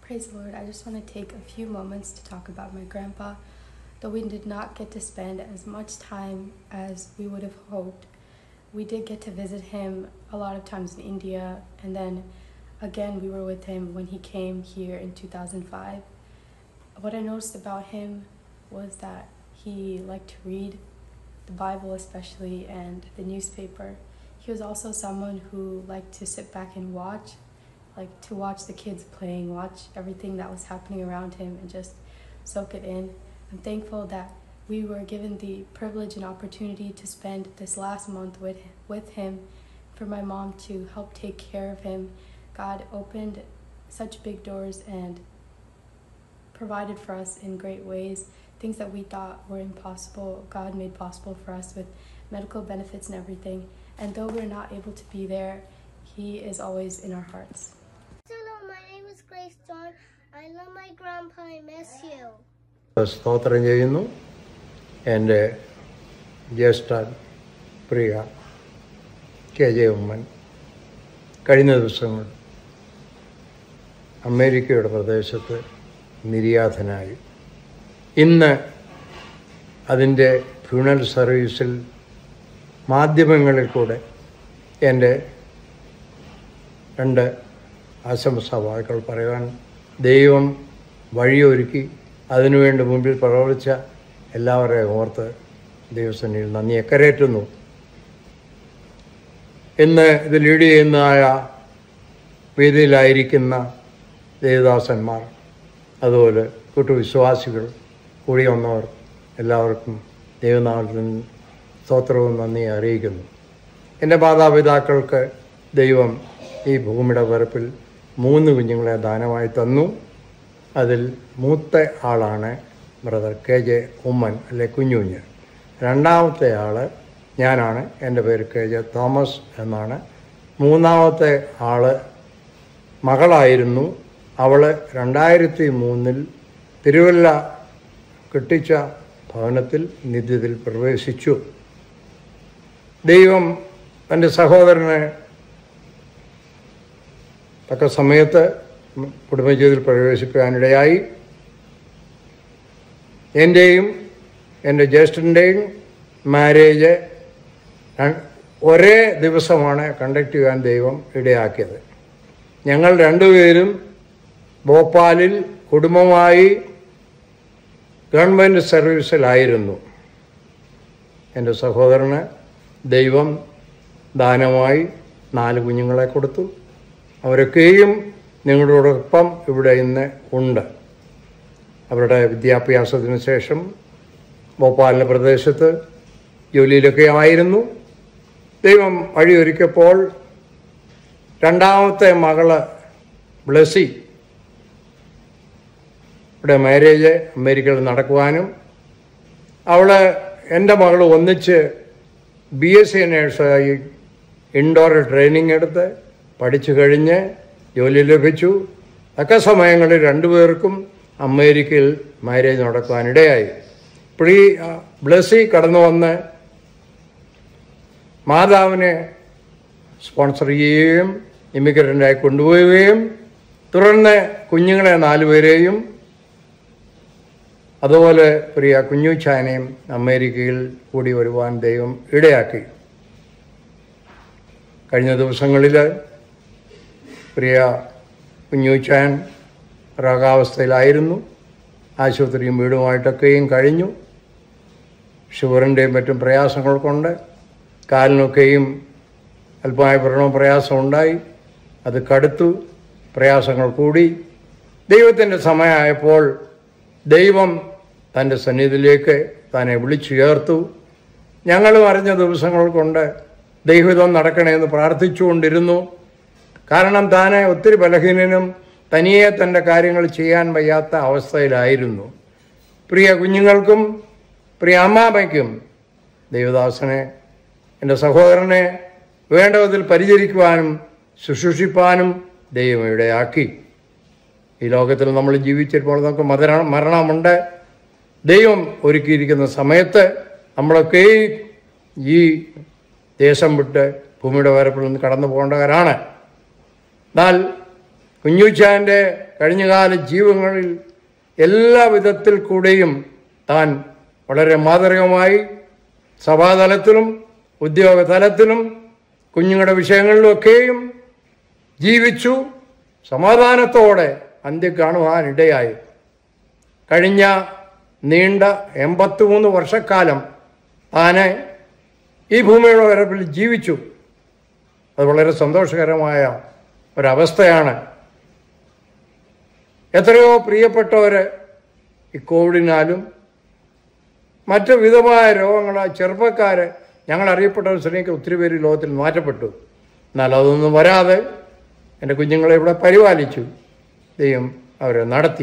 Praise the Lord. I just want to take a few moments to talk about my grandpa. Though we did not get to spend as much time as we would have hoped, we did get to visit him a lot of times in India, and then again, we were with him when he came here in 2005. What I noticed about him was that he liked to read the Bible, especially, and the newspaper. He was also someone who liked to sit back and watch like to watch the kids playing, watch everything that was happening around him, and just soak it in. I'm thankful that we were given the privilege and opportunity to spend this last month with with him, for my mom to help take care of him. God opened such big doors and provided for us in great ways. Things that we thought were impossible, God made possible for us with medical benefits and everything. And though we're not able to be there, He is always in our hearts. Hello, my name is Grace John. I love my grandpa. I miss you. സ്തോത്രം ചെയ്യുന്നു എൻ്റെ ജ്യേഷ്ഠ പ്രിയ K J Oommen കഴിഞ്ഞ ദിവസങ്ങൾ അമേരിക്കയുടെ പ്രദേശത്ത് നിര്യാതനായി ഇന്ന് അതിൻ്റെ ഫ്യൂണൽ സർവീസിൽ മാധ്യമങ്ങളിൽ കൂടെ എൻ്റെ രണ്ട് ആശംസാ വാക്കുകൾ പറയുവാൻ ദൈവം വഴിയൊരുക്കി അതിനുവേണ്ടി മുമ്പിൽ പ്രവർത്തിച്ച എല്ലാവരെയും ഓർത്ത് ദൈവസന്നിധിയിൽ നന്ദിയെ കരേറ്റുന്നു ഇന്ന് ഇത് ലീഡ് ചെയ്യുന്നതായ വേദിയിലായിരിക്കുന്ന ദേവദാസന്മാർ അതുപോലെ കൂട്ടുവിശ്വാസികൾ കൂടി വന്നവർ എല്ലാവർക്കും ദൈവനാമത്തിൽ സ്തോത്രവും നന്ദി അറിയിക്കുന്നു എൻ്റെ മാതാപിതാക്കൾക്ക് ദൈവം ഈ ഭൂമിയുടെ പരപ്പിൽ മൂന്ന് കുഞ്ഞുങ്ങളെ ദാനമായി തന്നു അതിൽ മൂത്ത ആളാണ് ബ്രദർ കെ ജെ ഉമ്മൻ അല്ലെ കുഞ്ഞുഞ്ഞ് രണ്ടാമത്തെ ആൾ ഞാനാണ് എൻ്റെ പേര് കെ ജെ തോമസ് എന്നാണ് മൂന്നാമത്തെ ആൾ മകളായിരുന്നു അവൾ രണ്ടായിരത്തി മൂന്നിൽ തിരുവല്ല കെട്ടിച്ച ഭവനത്തിൽ നിത്യത്തിൽ പ്രവേശിച്ചു ദൈവം തൻ്റെ സഹോദരനെ തക്ക സമയത്ത് കുടുംബജീവിതത്തിൽ പ്രവേശിക്കാനിടയായി എൻ്റെയും എൻ്റെ ജ്യേഷ്ഠൻ്റെയും മാരേജ് ഒരേ ദിവസമാണ് കണ്ടക്ട് ചെയ്യാൻ ദൈവം ഇടയാക്കിയത് ഞങ്ങൾ രണ്ടുപേരും ഭോപ്പാലിൽ കുടുംബമായി ഗവൺമെൻറ് സർവീസിലായിരുന്നു എൻ്റെ സഹോദരന് ദൈവം ദാനമായി നാല് കുഞ്ഞുങ്ങളെ കൊടുത്തു അവരൊക്കെയും നിങ്ങളോടൊപ്പം ഇവിടെ ഇന്ന് ഉണ്ട് അവരുടെ വിദ്യാഭ്യാസത്തിന് ശേഷം ഭോപ്പാലിൻ്റെ പ്രദേശത്ത് ജോലിയിലൊക്കെ ആയിരുന്നു ദൈവം വഴിയൊരുക്കിയപ്പോൾ രണ്ടാമത്തെ മകള് ബ്ലസി ഇവിടെ മാരേജ് അമേരിക്കയിൽ നടക്കുവാനും അവൾ എൻ്റെ മകൾ ഒന്നിച്ച് ബി എസ് സി നേഴ്സായി ഇൻഡോർ ട്രെയിനിങ് എടുത്ത് പഠിച്ചു കഴിഞ്ഞ് ജോലി ലഭിച്ചു തക്ക സമയങ്ങളിൽ രണ്ടുപേർക്കും അമേരിക്കയിൽ മാരേജ് നടക്കുവാനിടയായി ഇപ്പോൾ ഈ ബ്ലസ്സി കടന്നു വന്ന് മാതാവിനെ സ്പോൺസർ ചെയ്യുകയും ഇമിഗ്രൻ്റായി കൊണ്ടുപോവുകയും തുടർന്ന് കുഞ്ഞുങ്ങളെ നാലുപേരെയും അതുപോലെ പ്രിയ കുഞ്ഞുച്ചാനെയും അമേരിക്കയിൽ കൂടി വരുവാൻ ദൈവം ഇടയാക്കി കഴിഞ്ഞ ദിവസങ്ങളിൽ പ്രിയ കുഞ്ഞുച്ചാൻ രോഗാവസ്ഥയിലായിരുന്നു ആശുപത്രിയും വീടുമായിട്ടൊക്കെയും കഴിഞ്ഞു ഷുഗറിൻ്റെയും മറ്റും പ്രയാസങ്ങൾ കൊണ്ട് കാലിനൊക്കെയും അല്പമായ വ്രണവും പ്രയാസമുണ്ടായി അത് കടുത്തു പ്രയാസങ്ങൾ കൂടി ദൈവത്തിൻ്റെ സമയമായപ്പോൾ ദൈവം തൻ്റെ സന്നിധിയിലേക്ക് തന്നെ വിളിച്ചു ചേർത്തു ഞങ്ങളും അറിഞ്ഞ ദിവസങ്ങൾ കൊണ്ട് ദൈവഹിതം നടക്കണമെന്ന് പ്രാർത്ഥിച്ചുകൊണ്ടിരുന്നു കാരണം താനെ ഒത്തിരി ബലഹീനനും തനിയെ തൻ്റെ കാര്യങ്ങൾ ചെയ്യാൻ വയ്യാത്ത അവസ്ഥയിലായിരുന്നു പ്രിയ കുഞ്ഞുങ്ങൾക്കും പ്രിയ അമ്മാമ്മയ്ക്കും ദൈവദാസനെ എൻ്റെ സഹോദരനെ വേണ്ട വിധത്തിൽ പരിചരിക്കുവാനും ശുശ്രൂഷിപ്പാനും ദൈവം ഇടയാക്കി ഈ ലോകത്തിൽ നമ്മൾ ജീവിച്ചിരിപ്പോൾ നമുക്ക് മരണ മരണമുണ്ട് ദൈവം ഒരുക്കിയിരിക്കുന്ന സമയത്ത് നമ്മളൊക്കെ ഈ ദേശം വിട്ട് ഭൂമിയുടെ വരപ്പിൽ നിന്ന് കടന്നു പോകേണ്ടവരാണ് എന്നാൽ കുഞ്ഞുച്ചാൻ്റെ കഴിഞ്ഞകാല ജീവങ്ങളിൽ എല്ലാ വിധത്തിൽ കൂടെയും താൻ വളരെ മാതൃകമായി സഭാതലത്തിലും ഉദ്യോഗ തലത്തിലും കുഞ്ഞുങ്ങളുടെ വിഷയങ്ങളിലൊക്കെയും ജീവിച്ചു സമാധാനത്തോടെ അന്ത്യം കാണുവാനിടയായി കഴിഞ്ഞ നീണ്ട എൺപത്തിമൂന്ന് വർഷക്കാലം താന് ഈ ഭൂമിയുടെ വരപ്പിൽ ജീവിച്ചു അത് വളരെ സന്തോഷകരമായ ഒരവസ്ഥയാണ് എത്രയോ പ്രിയപ്പെട്ടവർ ഈ കോവിഡിനാലും മറ്റു വിധമായ രോഗങ്ങളാൽ ചെറുപ്പക്കാർ ഞങ്ങൾ അറിയപ്പെട്ട സ്ത്രീക്ക് ഒത്തിരി പേര് ഈ ലോകത്തിൽ മാറ്റപ്പെട്ടു എന്നാൽ അതൊന്നും വരാതെ എൻ്റെ കുഞ്ഞുങ്ങളെ ഇവിടെ പരിപാലിച്ചു ദൈവം അവരെ നടത്തി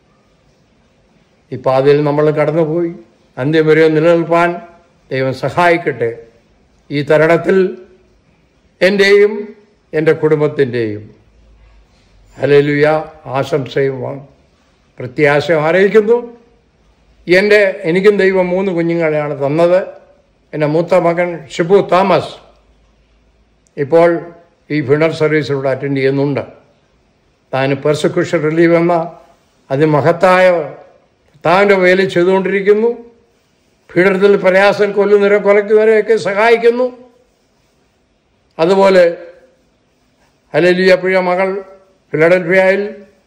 ഈ പാതയിൽ നമ്മൾ കടന്നുപോയി അന്ത്യം വരെ നിലനിൽപ്പാൻ ദൈവം സഹായിക്കട്ടെ ഈ തരുണത്തിൽ എൻ്റെയും എൻ്റെ കുടുംബത്തിൻ്റെയും ഹലലുയ ആശംസയും വാ- പ്രത്യാശയും അറിയിക്കുന്നു എൻ്റെ എനിക്കും ദൈവം മൂന്ന് കുഞ്ഞുങ്ങളെയാണ് തന്നത് എൻ്റെ മൂത്ത മകൻ ഷിബു തോമസ് ഇപ്പോൾ ഈ ഫിണർ സർവീസിലൂടെ അറ്റൻഡ് ചെയ്യുന്നുണ്ട് താൻ പെർസിക്യൂഷൻ റിലീവ് എന്ന അതിമഹത്തായ താൻ്റെ വേല ചെയ്തുകൊണ്ടിരിക്കുന്നു പീഡനത്തിൽ പ്രയാസം കൊല്ലുന്നവരെ കൊലക്കുന്നവരെയൊക്കെ സഹായിക്കുന്നു അതുപോലെ ഹലലിയ പ്രിയ മകൾ ഫിലഡൽഫിയയിൽ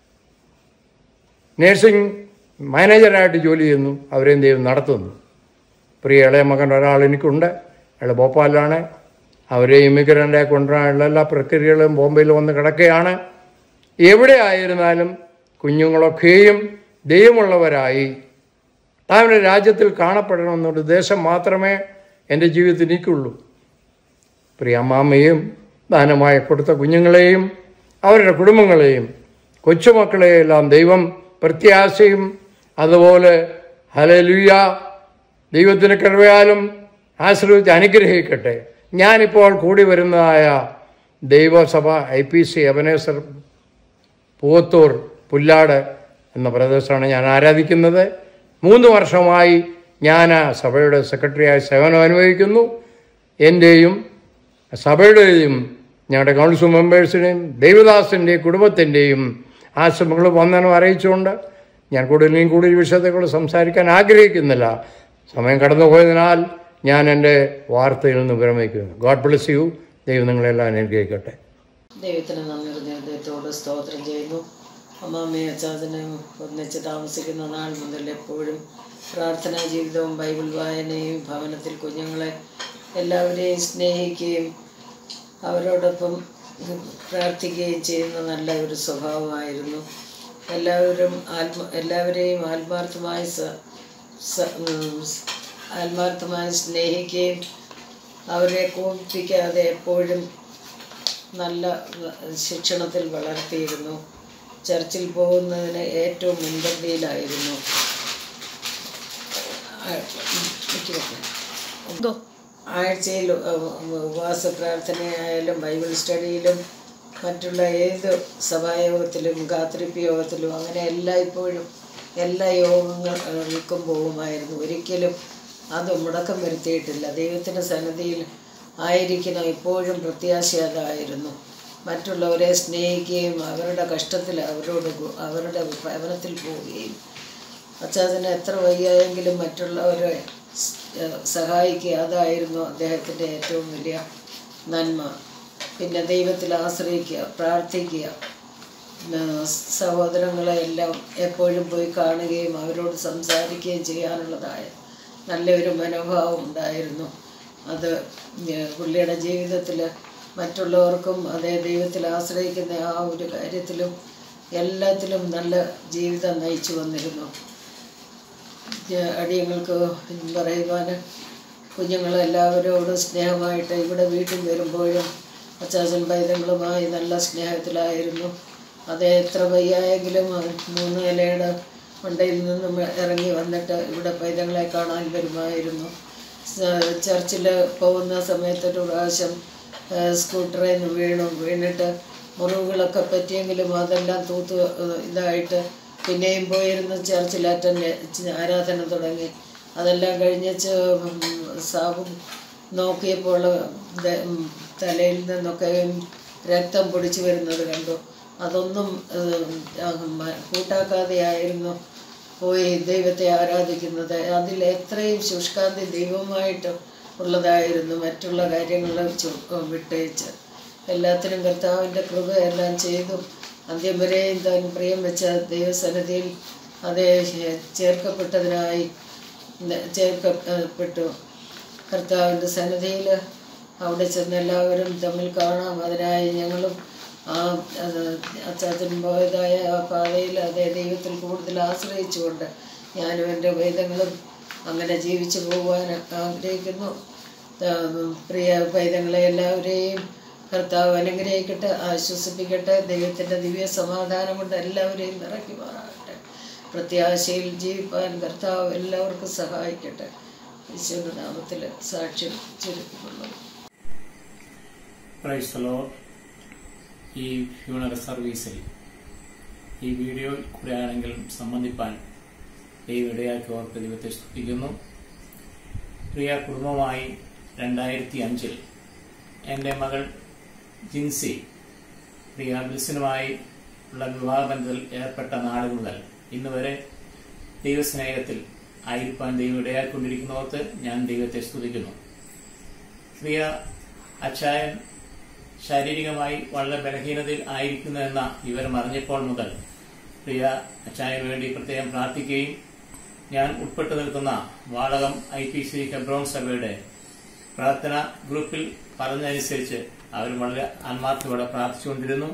നേഴ്സിംഗ് മാനേജറായിട്ട് ജോലി ചെയ്യുന്നു അവരെയും ദൈവം നടത്തുന്നു പ്രിയ ഇളയ മകൻ ഒരാൾ എനിക്കുണ്ട് അയാൾ ഭോപ്പാലിലാണ് അവരെ ഇമിഗ്രൻ്റെ കൊണ്ടുവരാനുള്ള എല്ലാ പ്രക്രിയകളും ബോംബെയിൽ വന്ന് കിടക്കുകയാണ് എവിടെ ആയിരുന്നാലും കുഞ്ഞുങ്ങളൊക്കെയും ദൈവമുള്ളവരായി താങ്കളുടെ രാജ്യത്തിൽ കാണപ്പെടണമെന്നൊരു ഉദ്ദേശം മാത്രമേ എൻ്റെ ജീവിതത്തിൽ എനിക്കുള്ളൂ പ്രിയ അമ്മാമ്മയും ദാനമായി കൊടുത്ത കുഞ്ഞുങ്ങളെയും അവരുടെ കുടുംബങ്ങളെയും കൊച്ചുമക്കളെയും എല്ലാം ദൈവം പ്രത്യാശയും അതുപോലെ ഹലലുയ ദൈവത്തിന് കൃപയാലും ആശ്രയിച്ച് അനുഗ്രഹിക്കട്ടെ ഞാനിപ്പോൾ കൂടി വരുന്നതായ ദൈവസഭ I P C Ebenezer Poovathoor Pullad എന്ന പ്രദേശമാണ് ഞാൻ ആരാധിക്കുന്നത് മൂന്ന് വർഷമായി ഞാൻ ആ സഭയുടെ സെക്രട്ടറിയായി സേവനം അനുഭവിക്കുന്നു എൻ്റെയും സഭയുടെയും ഞങ്ങളുടെ കൗൺസിൽ മെമ്പേഴ്സിൻ്റെയും ദേവദാസിൻ്റെയും കുടുംബത്തിൻ്റെയും ആശംസകൾ വന്ദനം അറിയിച്ചുകൊണ്ട് ഞാൻ കൂടുതലും കൂടുതൽ ഈ വിഷയത്തെക്കുറിച്ച് സംസാരിക്കാൻ ആഗ്രഹിക്കുന്നില്ല സമയം കടന്നുപോയതിനാൽ ഞാൻ എൻ്റെ വാർത്തയിൽ നിന്ന് വിരമിക്കുന്നു ഗോഡ് ബ്ലസ് യു ദൈവം നിങ്ങളെല്ലാം അനുഗ്രഹിക്കട്ടെ ദൈവത്തിന് നന്ദി പറഞ്ഞ ദൈവത്തോട് സ്തോത്രം ചെയ്യുന്നു അമ്മാമ്മയും അച്ചാച്ചനും ഒന്നിച്ച് താമസിക്കുന്ന നാൾ മുതൽ എപ്പോഴും പ്രാർത്ഥനാ ജീവിതവും ബൈബിൾ വായനയും ഭവനത്തിൽ കുഞ്ഞുങ്ങളെ എല്ലാവരെയും സ്നേഹിക്കുകയും അവരോടൊപ്പം പ്രാർത്ഥിക്കുകയും ചെയ്യുന്ന നല്ല ഒരു സ്വഭാവമായിരുന്നു എല്ലാവരും ആത്മ എല്ലാവരെയും ആത്മാർത്ഥമായി സ സ- ഉം, സ്- ആത്മാർത്ഥമായി സ്നേഹിക്കുകയും അവരെ കോപിപ്പിക്കാതെ എപ്പോഴും നല്ല ശിക്ഷണത്തിൽ വളർത്തിയിരുന്നു ചർച്ചിൽ പോകുന്നതിന് ഏറ്റവും മുൻപന്തിയിലായിരുന്നു ആ- എനിക്ക് പറ്റില്ല. എന്തോ ആഴ്ചയിൽ ഉപവാസ പ്രാർത്ഥനയായാലും ബൈബിൾ സ്റ്റഡിയിലും മറ്റുള്ള ഏത് സഭായോഗത്തിലും കാത്തിരിപ്പ് യോഗത്തിലും അങ്ങനെ എല്ലായ്പ്പോഴും എല്ലാ യോഗങ്ങൾക്കും പോകുമായിരുന്നു ഒരിക്കലും അത് മുടക്കം വരുത്തിയിട്ടില്ല ദൈവത്തിൻ്റെ സന്നദ്ധിയിൽ ആയിരിക്കണം എപ്പോഴും പ്രത്യാശ അതായിരുന്നു മറ്റുള്ളവരെ സ്നേഹിക്കുകയും അവരുടെ കഷ്ടത്തിൽ അവരോട് ഗു- അവരുടെ ഭവനത്തിൽ പോവുകയും അച്ചാച്ചന് എത്ര വയ്യായെങ്കിലും മറ്റുള്ളവരെ സ്- ഏഹ് സഹായിക്കുക അതായിരുന്നു അദ്ദേഹത്തിൻ്റെ ഏറ്റവും വലിയ നന്മ പിന്നെ ദൈവത്തിൽ ആശ്രയിക്കുക പ്രാർത്ഥിക്കുക പിന്നെ സഹോദരങ്ങളെ എല്ലാം എപ്പോഴും പോയി കാണുകയും അവരോട് സംസാരിക്കുകയും ചെയ്യാനുള്ളതായ നല്ലൊരു മനോഭാവം ഉണ്ടായിരുന്നു അത് ഏഹ് പുള്ളിയുടെ ജീവിതത്തിൽ മറ്റുള്ളവർക്കും അതേ ദൈവത്തിൽ ആശ്രയിക്കുന്ന ആ ഒരു കാര്യത്തിലും എല്ലാത്തിലും നല്ല ജീവിതം നയിച്ചു വന്നിരുന്നു ഞാൻ അടിയങ്ങൾക്ക് പറയുവാൻ കുഞ്ഞുങ്ങളെല്ലാവരോടും സ്നേഹമായിട്ട് ഇവിടെ വീട്ടിൽ വരുമ്പോഴും അച്ചാച്ചൻ പൈതങ്ങളുമായി നല്ല സ്നേഹത്തിലായിരുന്നു അത് എത്ര വയ്യായെങ്കിലും അത് മൂന്ന് നിലയുടെ മണ്ടയിൽ നിന്നും ഇറങ്ങി വന്നിട്ട് ഇവിടെ പൈതങ്ങളെ കാണാൻ വരുമായിരുന്നു സ- ചർച്ചിൽ പോകുന്ന സമയത്തൊരു പ്രാവശ്യം ആ, സ്കൂട്ടറിൽ നിന്ന് വീണു വീണിട്ട് മുറിവുകളൊക്കെ പറ്റിയെങ്കിലും അതെല്ലാം തൂത്ത് ഏഹ്, ഇതായിട്ട് പിന്നെയും പോയിരുന്ന് ചർച്ചിൽ അറ്റൻഡ് ആരാധന തുടങ്ങി അതെല്ലാം കഴിഞ്ഞച്ച് സാബും നോക്കിയപ്പോൾ ദ- ഉം, തലയിൽ നിന്നൊക്കെ രക്തം പൊടിച്ചു വരുന്നത് കണ്ടു അതൊന്നും ഏഹ്, ആഹ്, മ- കൂട്ടാക്കാതെയായിരുന്നു പോയി ദൈവത്തെ ആരാധിക്കുന്നത് അതിൽ എത്രയും ശുഷ്കാന്തി ദൈവമായിട്ട് ഉള്ളതായിരുന്നു മറ്റുള്ള കാര്യങ്ങൾ ചു- വിട്ടേച്ച് എല്ലാത്തിനും കർത്താവിൻ്റെ കൃപ എല്ലാം ചെയ്തു അന്ത്യം വരെയും താൻ പ്രിയം വെച്ച ദൈവസന്നിധിയിൽ അതേ ചേർക്കപ്പെട്ടതിനായി ന- ചേർക്കപ്പെട്ടു കർത്താവിൻ്റെ സന്നിധിയിൽ അവിടെ ചെന്ന് എല്ലാവരും തമ്മിൽ കാണാം അതിനായി ഞങ്ങളും ആ അത് അച്ചാച്ചൻ പോയതായ ആ പാതയിൽ അതേ ദൈവത്തിൽ കൂടുതൽ ആശ്രയിച്ചുകൊണ്ട് ഞാനും എൻ്റെ വേദങ്ങളും അങ്ങനെ ജീവിച്ചു പോകുവാൻ ആഗ്രഹിക്കുന്നു ആ, പ്രിയ പൈതങ്ങളെ എല്ലാവരെയും കർത്താവ് അനുഗ്രഹിക്കട്ടെ ആശ്വസിപ്പിക്കട്ടെ ദൈവത്തിൻ്റെ ദിവ്യ സമാധാനം കൊണ്ട് എല്ലാവരെയും നിറക്കി മാറാകട്ടെ പ്രത്യാശയിൽ ജീവിപ്പാൻ കർത്താവ് എല്ലാവർക്കും സഹായിക്കട്ടെ ഈശോയുടെ നാമത്തിൽ സാക്ഷ്യം ചുരുക്കിക്കൊള്ളുന്നു ക്രൈസ്തലോ ഈ ഫ്യൂണറൽ സർവീസിൽ ഈ വീഡിയോയിൽ കൂടെ ആണെങ്കിലും സംബന്ധിപ്പാൻ ദൈവം ഇടയാക്കി ഓർത്ത് ദൈവത്തെ സ്തുതിക്കുന്നു പ്രിയ കുടുംബമായി രണ്ടായിരത്തി അഞ്ചിൽ എൻ്റെ മകൾ ജിൻസി പ്രിയ ബിൽസിനുമായി ഉള്ള വിവാഹബന്ധത്തിൽ ഏർപ്പെട്ട നാട് മുതൽ ഇന്ന് വരെ ദൈവസ്നേഹത്തിൽ ആയിരിക്കാൻ ദൈവം ഇടയാക്കിക്കൊണ്ടിരിക്കുന്നവർക്ക് ഞാൻ ദൈവത്തെ സ്തുതിക്കുന്നു പ്രിയ അച്ചായൻ ശാരീരികമായി വളരെ ബലഹീനതയിൽ ആയിരിക്കുന്നു എന്ന വിവരം അറിഞ്ഞപ്പോൾ മുതൽ പ്രിയ അച്ചായന് വേണ്ടി പ്രത്യേകം പ്രാർത്ഥിക്കുകയും ഞാൻ ഉൾപ്പെട്ടു നിൽക്കുന്ന Valakom I P C Hebron സഭയുടെ പ്രാർത്ഥന ഗ്രൂപ്പിൽ പറഞ്ഞതനുസരിച്ച് അവർ വളരെ ആത്മാർത്ഥയോടെ പ്രാർത്ഥിച്ചുകൊണ്ടിരുന്നു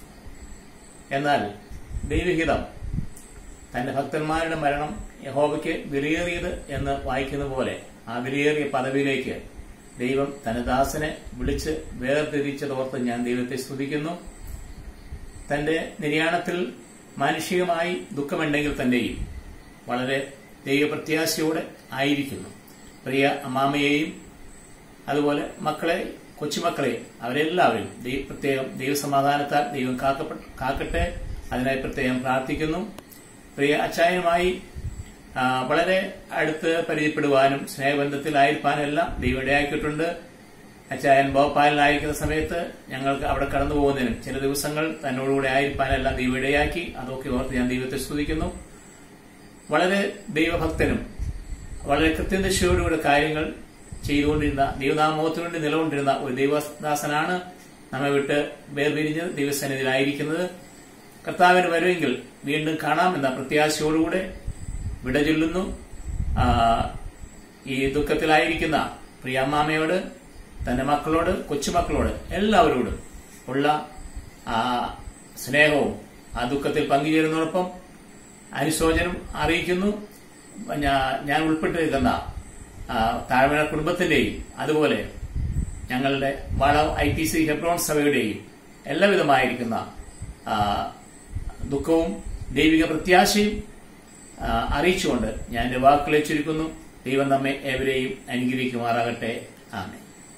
എന്നാൽ ദൈവഹിതം തന്റെ ഭക്തന്മാരുടെ മരണം യഹോവയ്ക്ക് വിലയേറിയത് എന്ന് വായിക്കുന്ന പോലെ ആ വിലയേറിയ പദവിയിലേക്ക് ദൈവം തന്റെ ദാസനെ വിളിച്ച് വേർതിരിച്ചതോർത്ത് ഞാൻ ദൈവത്തെ സ്തുതിക്കുന്നു തന്റെ നിര്യാണത്തിൽ മാനുഷികമായി ദുഃഖമുണ്ടെങ്കിൽ തന്നെയും വളരെ ദൈവപ്രത്യാശയോടെ ആയിരിക്കുന്നു പ്രിയ അമ്മാമയെയും അതുപോലെ മക്കളെ കൊച്ചുമക്കളെ അവരെല്ലാവരും ദൈവ പ്രത്യേകം ദൈവസമാധാനത്താൽ ദൈവം കാക്കപ്പെ- കാക്കട്ടെ അതിനായി പ്രത്യേകം പ്രാർത്ഥിക്കുന്നു പ്രിയ അച്ചായനുമായി ആ, വളരെ അടുത്ത് പരിചയപ്പെടുവാനും സ്നേഹബന്ധത്തിലായിരിക്കാനും എല്ലാം ദൈവം ഇടയാക്കിയിട്ടുണ്ട് അച്ചായൻ ഭോപ്പാലിലായിരിക്കുന്ന സമയത്ത് ഞങ്ങൾക്ക് അവിടെ കടന്നു പോകുന്നതിനും ചില ദിവസങ്ങൾ തന്നോടുകൂടെ ആയിരിക്കാനെല്ലാം ദൈവം ഇടയാക്കി അതൊക്കെ ഓർത്ത് ഞാൻ ദൈവത്തെ സ്തുതിക്കുന്നു വളരെ ദൈവഭക്തനും വളരെ കൃത്യനിഷ്ഠയോടുകൂടെ കാര്യങ്ങൾ ചെയ്തുകൊണ്ടിരുന്ന ദൈവനാമോഹത്തിന് വേണ്ടി നിലകൊണ്ടിരുന്ന ഒരു ദൈവദാസനാണ് നമ്മെ വിട്ട് വേർപിരിഞ്ഞ് ദൈവസന്നിധിയിലായിരിക്കുന്നത് കർത്താവിന് വരുമെങ്കിൽ വീണ്ടും കാണാമെന്ന പ്രത്യാശയോടുകൂടെ വിട ചൊല്ലുന്നു ആ, ഈ ദുഃഖത്തിലായിരിക്കുന്ന പ്രിയ അമ്മാമയോട് തന്റെ മക്കളോട് കൊച്ചുമക്കളോട് എല്ലാവരോടും ഉള്ള ആ സ്നേഹവും ആ ദുഃഖത്തിൽ പങ്കുചേരുന്നതോടൊപ്പം അനുശോചനം അറിയിക്കുന്നു ഞാ- ഞാൻ ഉൾപ്പെട്ട് നിൽക്കുന്ന ആ, താഴ്മഴ കുടുംബത്തിന്റെയും അതുപോലെ ഞങ്ങളുടെ വള ഐ ടി സി ഹെബ്രോൺ സഭയുടെയും എല്ലാവിധമായിരിക്കുന്ന ആ, ദുഃഖവും ദൈവിക പ്രത്യാശയും ആ, അറിയിച്ചുകൊണ്ട് ഞാൻ എന്റെ വാക്കുകളെ ചുരുക്കുന്നു ദൈവം നമ്മെ ഏവരെയും അനുഗ്രഹിക്കുമാറാകട്ടെ ആമേ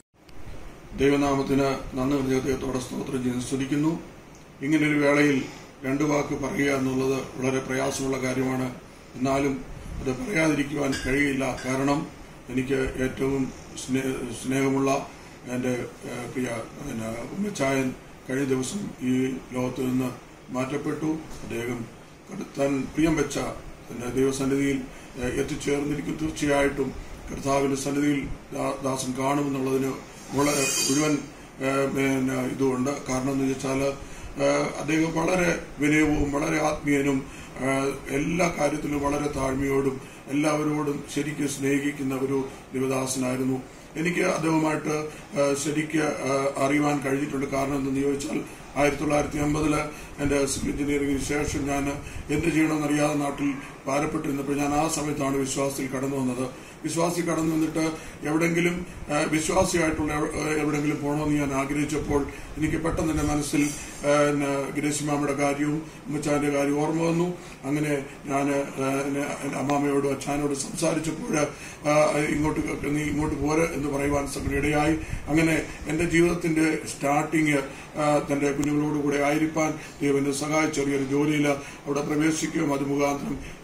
ദൈവനാമത്തിന് നന്ദി ഹൃദയത്തോടെ സ്തോത്രം ചെയ്ത് സ്തുതിക്കുന്നു ഇങ്ങനൊരു വേളയിൽ രണ്ടു വാക്ക് പറയുക എന്നുള്ളത് വളരെ പ്രയാസമുള്ള കാര്യമാണ് എന്നാലും അത് പറയാതിരിക്കുവാൻ കഴിയില്ല കാരണം എനിക്ക് ഏറ്റവും സ്നേ- സ്നേഹമുള്ള എൻ്റെ ഏഹ്, പ്രിയ പിന്നെ, ഉമ്മച്ചായൻ കഴിഞ്ഞ ദിവസം ഈ ലോകത്ത് നിന്ന് മാറ്റപ്പെട്ടു അദ്ദേഹം കട- താൻ പ്രിയം വെച്ച പിന്നെ ദൈവസന്നിധിയിൽ ഏഹ്, എത്തിച്ചേർന്നിരിക്കും തീർച്ചയായിട്ടും കർത്താവിന്റെ സന്നിധിയിൽ ദാ- ദാസൻ കാണുമെന്നുള്ളതിന് വളരെ മുഴുവൻ ഏഹ്, പിന്നെ ഇതുകൊണ്ട് കാരണം എന്ന് വെച്ചാൽ അദ്ദേഹം വളരെ വിനയവും വളരെ ആത്മീയനും ഏഹ്, എല്ലാ കാര്യത്തിലും വളരെ താഴ്മയോടും എല്ലാവരോടും ശരിക്കും സ്നേഹിക്കുന്ന ഒരു ദേവദാസനായിരുന്നു എനിക്ക് അദ്ദേഹവുമായിട്ട് ഏഹ്, ശരിക്ക് ഏഹ്, അറിയുവാൻ കഴിഞ്ഞിട്ടുണ്ട് കാരണം എന്തെന്ന് ചോദിച്ചാൽ ആയിരത്തി തൊള്ളായിരത്തി അമ്പതില് എന്റെ സിവിൽ എഞ്ചിനീയറിംഗിന് ശേഷം ഞാൻ എന്ത് ചെയ്യണമെന്നറിയാതെ നാട്ടിൽ ഭാരപ്പെട്ടിരുന്നപ്പോൾ ഞാൻ ആ സമയത്താണ് വിശ്വാസത്തിൽ കടന്നു വന്നത് വിശ്വാസി കടന്നു വന്നിട്ട് എവിടെങ്കിലും ആ, വിശ്വാസിയായിട്ടുള്ള എവ- ആ, എവിടെങ്കിലും പോകണമെന്ന് ഞാൻ ആഗ്രഹിച്ചപ്പോൾ എനിക്ക് പെട്ടെന്ന് എന്റെ മനസ്സിൽ ആ, പിന്നെ ഗ്രേസിമാമയുടെ കാര്യവും ഉമ്മച്ചാന്റെ കാര്യവും ഓർമ്മ വന്നു അങ്ങനെ ഞാൻ എന്റെ അമ്മാമയോടും അച്ഛനോട് സംസാരിച്ചപ്പോൾ ആ, ഇങ്ങോട്ട് നീ ഇങ്ങോട്ട് പോര് എന്ന് പറയുവാൻ സംഗതി ഇടയായി അങ്ങനെ എന്റെ ജീവിതത്തിന്റെ സ്റ്റാർട്ടിങ് തന്റെ കുഞ്ഞുങ്ങളോടുകൂടെ ആയിരിക്കാൻ ദൈവന്റെ സഹായ ചെറിയൊരു ജോലിയിൽ അവിടെ പ്രവേശിക്കുകയും അത് മുഖാന്തരം ഈ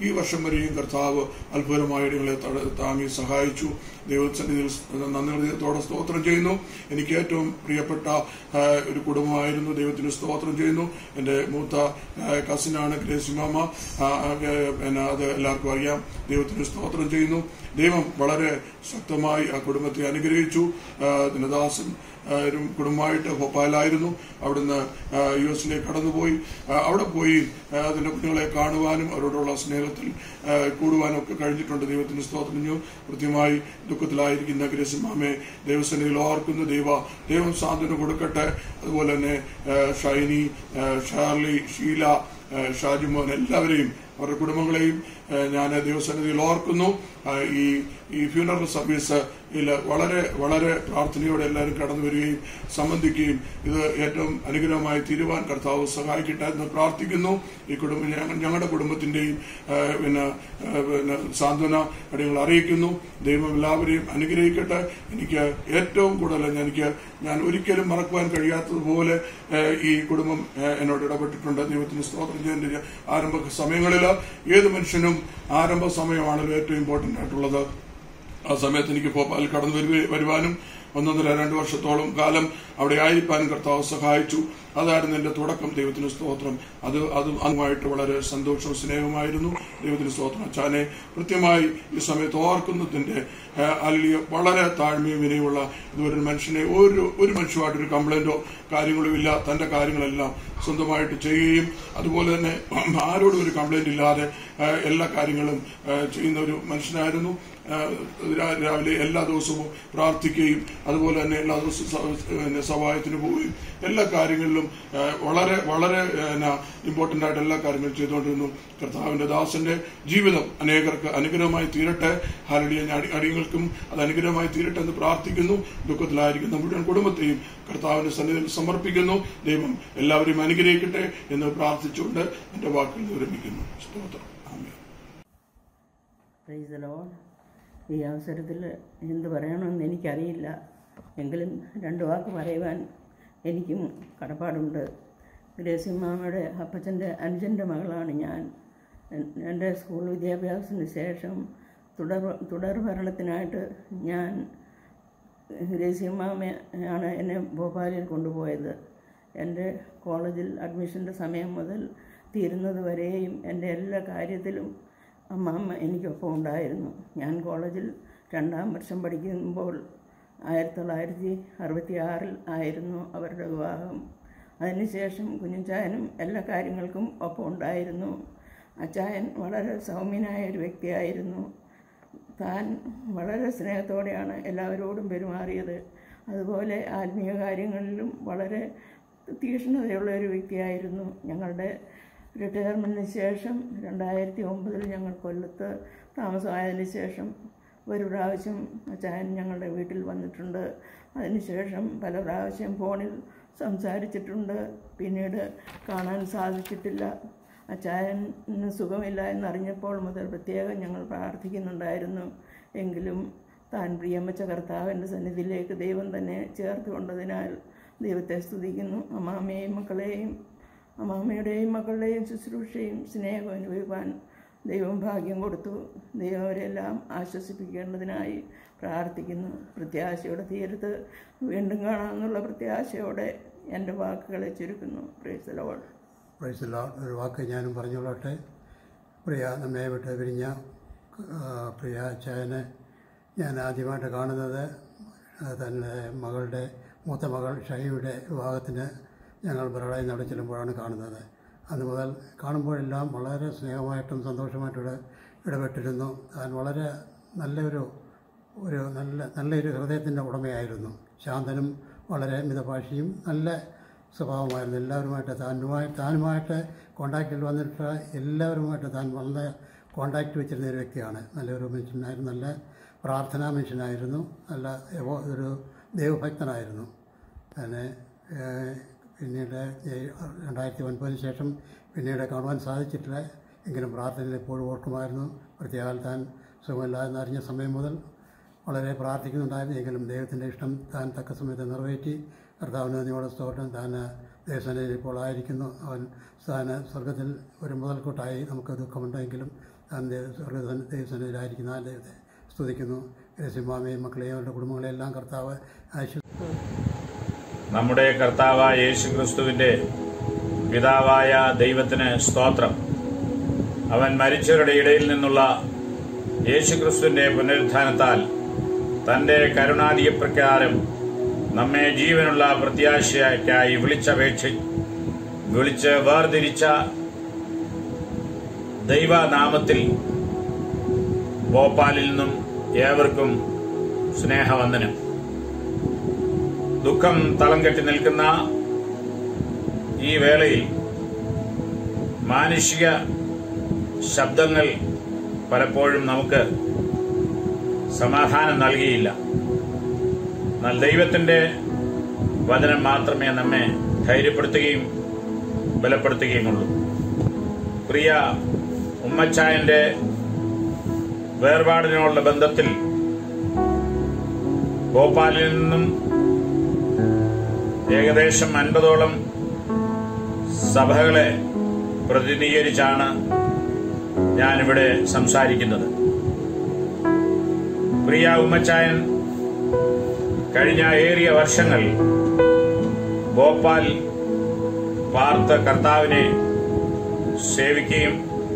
ഈ വർഷം വരെയും കർത്താവ് അത്ഭുതമായി ഞങ്ങളെ തട- താങ്ങി സഹായിച്ചു ദൈവസന്നിധിയിൽ നന്ദി ഹൃദയത്തോടെ സ്തോത്രം ചെയ്യുന്നു എനിക്ക് ഏറ്റവും പ്രിയപ്പെട്ട ആ, ഒരു കുടുംബമായിരുന്നു ദൈവത്തിന് സ്തോത്രം ചെയ്യുന്നു എൻ്റെ മൂത്ത ആ, കസിനാണ് ഗ്രേസി മാമ ആ, ആ, പിന്നെ അത് എല്ലാവർക്കും അറിയാം ദൈവത്തിന് സ്തോത്രം ചെയ്യുന്നു ദൈവം വളരെ ശക്തമായി ആ കുടുംബത്തെ അനുഗ്രഹിച്ചു ആ, ദിനദാസൻ ആ, ഒരു കുടുംബമായിട്ട് ഭോപ്പാലായിരുന്നു അവിടുന്ന് ആ, യു എസിലേക്ക് കടന്നുപോയി ആ, അവിടെ പോയി ആ, അതിന്റെ കുഞ്ഞുങ്ങളെ കാണുവാനും അവരോടുള്ള സ്നേഹത്തിൽ ആ, കൂടുവാനും ഒക്കെ കഴിഞ്ഞിട്ടുണ്ട് ദൈവത്തിന് സ്തോത്രം ചെയ്തു കൃത്യമായി ദുഃഖത്തിലായിരിക്കുന്ന ഗ്രസിമാമെ ദൈവസന്നിധിയിൽ ഓർക്കുന്നു ദൈവ ദൈവം സാന്ത്വനം കൊടുക്കട്ടെ അതുപോലെ തന്നെ ആ, ഷൈനി ആ, ഷാർലി ഷീല ആ, ഷാജിമോൻ എല്ലാവരെയും അവരുടെ കുടുംബങ്ങളെയും ആ, ഞാൻ ദൈവസന്നിധിയിൽ ഓർക്കുന്നു ആ, ഈ ഈ ഫ്യൂണറൽ സർവീസ് ഇതിൽ വളരെ വളരെ പ്രാർത്ഥനയോടെ എല്ലാവരും കടന്നു വരികയും സംബന്ധിക്കുകയും ഇത് ഏറ്റവും അനുഗ്രഹമായി തീരുവാൻ കർത്താവ് സഹായിക്കട്ടെ എന്ന് പ്രാർത്ഥിക്കുന്നു ഈ കുടുംബം ഞങ്ങ- ഞങ്ങളുടെ കുടുംബത്തിന്റെയും ആ, പിന്നെ ആ, പിന്നെ സാന്ത്വന അടികൾ അറിയിക്കുന്നു ദൈവം എല്ലാവരെയും അനുഗ്രഹിക്കട്ടെ എനിക്ക് ഏറ്റവും കൂടുതൽ ഞാൻ- എനിക്ക് ഞാൻ ഒരിക്കലും മറക്കുവാൻ കഴിയാത്തതുപോലെ ആ, ഈ കുടുംബം ആ, എന്നോട് ഇടപെട്ടിട്ടുണ്ട് ദൈവത്തിന് സ്തോത്രം ചെയ്യുന്ന ആരംഭ സമയങ്ങളിൽ ഏത് മനുഷ്യനും ആരംഭ സമയമാണല്ലോ ഏറ്റവും ഇമ്പോർട്ടന്റ് ആയിട്ടുള്ളത് ആ സമയത്ത് എനിക്ക് ഭോപ്പാൽ കടന്നു വരുവ- വരുവാനും ഒന്നൊന്നര രണ്ട് വർഷത്തോളം കാലം അവിടെ ആയിരിക്കാനും കർത്താവ് സഹായിച്ചു അതായിരുന്നു എന്റെ തുടക്കം ദൈവത്തിന് സ്തോത്രം അത് അത് അതുമായിട്ട് വളരെ സന്തോഷവും സ്നേഹമായിരുന്നു ദൈവത്തിന് സ്തോത്രം അച്ഛനെ കൃത്യമായി ഈ സമയത്ത് ഓർക്കുന്നതിന്റെ അല്ലെങ്കിൽ വളരെ താഴ്മയും വിനയുള്ള ഇതുവരെ മനുഷ്യനെ ഒരു ഒരു മനുഷ്യമായിട്ട് ഒരു കംപ്ലൈന്റോ കാര്യങ്ങളോ ഇല്ല തന്റെ കാര്യങ്ങളെല്ലാം സ്വന്തമായിട്ട് ചെയ്യുകയും അതുപോലെ തന്നെ ആരോടും ഒരു കംപ്ലൈന്റ് ഇല്ലാതെ ആ, എല്ലാ കാര്യങ്ങളും ആ, ചെയ്യുന്ന ഒരു മനുഷ്യനായിരുന്നു ആ, രാ- രാവിലെ എല്ലാ ദിവസവും പ്രാർത്ഥിക്കുകയും അതുപോലെ തന്നെ എല്ലാ ദിവസവും സ- പിന്നെ സഹായത്തിന് പോവുകയും എല്ലാ കാര്യങ്ങളിലും ആ, വളരെ വളരെ ഇമ്പോർട്ടന്റ് ആയിട്ട് എല്ലാ കാര്യങ്ങളും ചെയ്തുകൊണ്ടിരുന്നു കർത്താവിന്റെ ദാസന്റെ ജീവിതം അനേകർക്ക് അനുഗ്രഹമായി തീരട്ടെ ഹാരടിയ അടിയങ്ങൾക്കും അത് അനുഗ്രഹമായി തീരട്ടെ എന്ന് പ്രാർത്ഥിക്കുന്നു ദുഃഖത്തിലായിരിക്കുന്ന മുഴുവൻ കുടുംബത്തെയും കർത്താവിന്റെ സന്നിധിയിൽ സമർപ്പിക്കുന്നു ദൈവം എല്ലാവരെയും അനുഗ്രഹിക്കട്ടെ എന്ന് പ്രാർത്ഥിച്ചുകൊണ്ട് എന്റെ വാക്കുകൾ വിരമിക്കുന്നു സ്തോത്രം ആമേൻ പ്രൈസ് ദി ലോർഡ് ഈ അവസരത്തിൽ എന്ത് പറയണമെന്ന് എനിക്കറിയില്ല എങ്കിലും രണ്ട് വാക്ക് പറയുവാൻ എനിക്കും കടപ്പാടുണ്ട് ഗ്രേസിമാമയുടെ അപ്പച്ചൻ്റെ അനുജൻ്റെ മകളാണ് ഞാൻ എൻ- എൻ്റെ സ്കൂൾ വിദ്യാഭ്യാസത്തിന് ശേഷം തുടർ തുടർ ഭരണത്തിനായിട്ട് ഞാൻ ഗ്രേസിയമ്മാമയാണ് എന്നെ ഭോപ്പാലിൽ കൊണ്ടുപോയത് എൻ്റെ കോളേജിൽ അഡ്മിഷൻ്റെ സമയം മുതൽ തീരുന്നത് വരെയും എൻ്റെ എല്ലാ കാര്യത്തിലും അമ്മാമ്മ എനിക്കൊപ്പം ഉണ്ടായിരുന്നു ഞാൻ കോളേജിൽ രണ്ടാം വർഷം പഠിക്കുമ്പോൾ ആയിരത്തി തൊള്ളായിരത്തി അറുപത്തി ആറിൽ ആയിരുന്നു അവരുടെ വിവാഹം അതിനുശേഷം കുഞ്ഞുച്ചായനും എല്ലാ കാര്യങ്ങൾക്കും ഒപ്പം ഉണ്ടായിരുന്നു അച്ചായൻ വളരെ സൗമ്യനായ ഒരു വ്യക്തിയായിരുന്നു താൻ വളരെ സ്നേഹത്തോടെയാണ് എല്ലാവരോടും പെരുമാറിയത് അതുപോലെ ആത്മീയ കാര്യങ്ങളിലും വളരെ തീക്ഷ്ണതയുള്ള ഒരു വ്യക്തിയായിരുന്നു ഞങ്ങളുടെ റിട്ടയർമെൻറ്റിന് ശേഷം രണ്ടായിരത്തി ഒമ്പതിൽ ഞങ്ങൾ കൊല്ലത്ത് താമസമായതിന് ശേഷം ഒരു പ്രാവശ്യം അച്ചായൻ ഞങ്ങളുടെ വീട്ടിൽ വന്നിട്ടുണ്ട് അതിനുശേഷം പല പ്രാവശ്യം ഫോണിൽ സംസാരിച്ചിട്ടുണ്ട് പിന്നീട് കാണാൻ സാധിച്ചിട്ടില്ല അച്ചായന് സുഖമില്ല എന്നറിഞ്ഞപ്പോൾ മുതൽ പ്രത്യേകം ഞങ്ങൾ പ്രാർത്ഥിക്കുന്നുണ്ടായിരുന്നു എങ്കിലും താൻ പ്രിയമ്മച്ച കർത്താവിൻ്റെ സന്നിധിയിലേക്ക് ദൈവം തന്നെ ചേർത്ത് കൊണ്ടതിനാൽ ദൈവത്തെ സ്തുതിക്കുന്നു അമ്മാമ്മയെയും മക്കളെയും അമ്മാമ്മയുടെയും മക്കളുടെയും ശുശ്രൂഷയും സ്നേഹവും അനുഭവിക്കാൻ ദൈവം ഭാഗ്യം കൊടുത്തു ദൈവം അവരെല്ലാം ആശ്വസിപ്പിക്കേണ്ടതിനായി പ്രാർത്ഥിക്കുന്നു പ്രത്യാശയോടെ തീരത്ത് വീണ്ടും കാണാമെന്നുള്ള പ്രത്യാശയോടെ എൻ്റെ വാക്കുകളെ ചുരുക്കുന്നു പ്രൈസ് ലോഡ് പ്രൈസില്ല ഒരു വാക്ക് ഞാനും പറഞ്ഞോളട്ടെ പ്രിയ നമ്മെ വിട്ട് പിരിഞ്ഞ ആ, പ്രിയ ചായനെ ഞാൻ ആദ്യമായിട്ട് കാണുന്നത് ആ, തൻ്റെ മകളുടെ മൂത്ത മകൾ ഷൈയുടെ വിവാഹത്തിന് ഞങ്ങൾ ബറോഡയിൽ നട ചെല്ലുമ്പോഴാണ് കാണുന്നത് അന്ന് മുതൽ കാണുമ്പോഴെല്ലാം വളരെ സ്നേഹമായിട്ടും സന്തോഷമായിട്ടും ഇട- ഇടപെട്ടിരുന്നു താൻ വളരെ നല്ലൊരു ഒരു നല്ല നല്ലൊരു ഹൃദയത്തിൻ്റെ ഉടമയായിരുന്നു ശാന്തനും വളരെ മിതഭാഷിയും നല്ല സ്വഭാവമായിരുന്നു എല്ലാവരുമായിട്ട് താനുമായി താനുമായിട്ട് കോണ്ടാക്റ്റിൽ വന്നിട്ട് എല്ലാവരുമായിട്ട് താൻ വളരെ കോണ്ടാക്റ്റ് വെച്ചിരുന്ന ഒരു വ്യക്തിയാണ് നല്ലൊരു മനുഷ്യനായിരുന്നു നല്ല പ്രാർത്ഥനാ മനുഷ്യനായിരുന്നു നല്ല എവോ- ഒരു ദൈവഭക്തനായിരുന്നു തന്നെ ഏഹ്, പിന്നീട് ഈ രണ്ടായിരത്തി ഒൻപതിന് ശേഷം പിന്നീട് കാണുവാൻ സാധിച്ചിട്ടില്ല എങ്കിലും പ്രാർത്ഥനയിൽ എപ്പോഴും ഓർക്കുമായിരുന്നു പ്രത്യേകം താൻ സുഖമില്ലാതെന്ന് അറിഞ്ഞ സമയം മുതൽ വളരെ പ്രാർത്ഥിക്കുന്നുണ്ടായിരുന്നു എങ്കിലും ദൈവത്തിൻ്റെ ഇഷ്ടം താൻ തക്ക സമയത്ത് നിറവേറ്റി കർത്താവിന് നന്ദിയോടെ സ്തോത്രം താൻ ദേവസനയിൽ ഇപ്പോൾ ആയിരിക്കുന്നു അവൻ സ്ഥാന സ്വർഗത്തിൽ ഒരു മുതൽക്കൂട്ടായി നമുക്ക് ദുഃഖമുണ്ടെങ്കിലും താൻ ദേവസനയിലായിരിക്കുന്ന ആ ദൈവത്തെ സ്തുതിക്കുന്നു ഗ്രസിമാമയും മക്കളെയും അവരുടെ കുടുംബങ്ങളെല്ലാം കർത്താവ് ആശു നമ്മുടെ കർത്താവായ യേശുക്രിസ്തുവിന്റെ പിതാവായ ദൈവത്തിന് സ്തോത്രം അവൻ മരിച്ചവരുടെ ഇടയിൽ നിന്നുള്ള യേശുക്രിസ്തുവിന്റെ പുനരുത്ഥാനത്താൽ തന്റെ കരുണാധികപ്രകാരം നമ്മെ ജീവനുള്ള പ്രത്യാശയ്ക്കായി വിളിച്ചപേക്ഷി വിളിച്ച് വേർതിരിച്ച ദൈവനാമത്തിൽ ഭോപ്പാലിൽ നിന്നും ഏവർക്കും സ്നേഹവന്ദനം ദുഃഖം തളം കെട്ടി നിൽക്കുന്ന ഈ വേളയിൽ മാനുഷിക ശബ്ദങ്ങൾ പലപ്പോഴും നമുക്ക് സമാധാനം നൽകിയില്ല എന്നാൽ ദൈവത്തിന്റെ വചനം മാത്രമേ നമ്മെ ധൈര്യപ്പെടുത്തുകയും ബലപ്പെടുത്തുകയുമുള്ളൂ പ്രിയ ഉമ്മച്ചായന്റെ വേർപാടിനോടുള്ള ബന്ധത്തിൽ ഭോപ്പാലിൽ നിന്നും ഏകദേശം അൻപതോളം സഭകളെ പ്രതിനിധീകരിച്ചാണ് ഞാനിവിടെ സംസാരിക്കുന്നത് പ്രിയ ഉമ്മച്ചായൻ കഴിഞ്ഞ ഏറിയ വർഷങ്ങൾ ഭോപ്പാൽ പാർത്ത കർത്താവിനെ സേവിക്കുകയും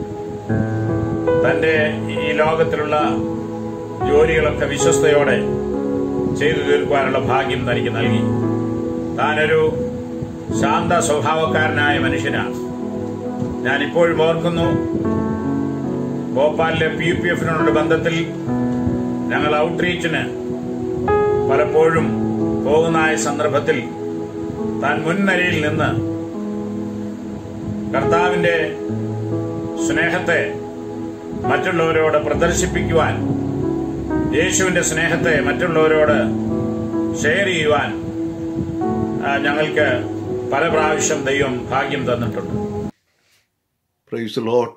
തന്റെ ഈ ലോകത്തിലുള്ള ജോലികളൊക്കെ വിശ്വസ്തയോടെ ചെയ്തു തീർക്കുവാനുള്ള ഭാഗ്യം തനിക്ക് നൽകി താനൊരു ശാന്ത സ്വഭാവക്കാരനായ മനുഷ്യനാണ് ഞാൻ ഇപ്പോഴും ഓർക്കുന്നു ഭോപ്പാലിലെ പി പി എഫിനോട് ബന്ധത്തിൽ ഞങ്ങൾ ഔട്ട്റീച്ചിന് പലപ്പോഴും പോകുന്നതായ സന്ദർഭത്തിൽ താൻ മുൻനിരയിൽ നിന്ന് കർത്താവിന്റെ സ്നേഹത്തെ മറ്റുള്ളവരോട് പ്രദർശിപ്പിക്കുവാൻ യേശുവിന്റെ സ്നേഹത്തെ മറ്റുള്ളവരോട് ഷെയർ ചെയ്യുവാൻ ആ, ഞങ്ങൾക്ക് പല പ്രാവശ്യം ദൈവം ഭാഗ്യം തന്നിട്ടുണ്ട് പ്രൈസ് ലോട്ട്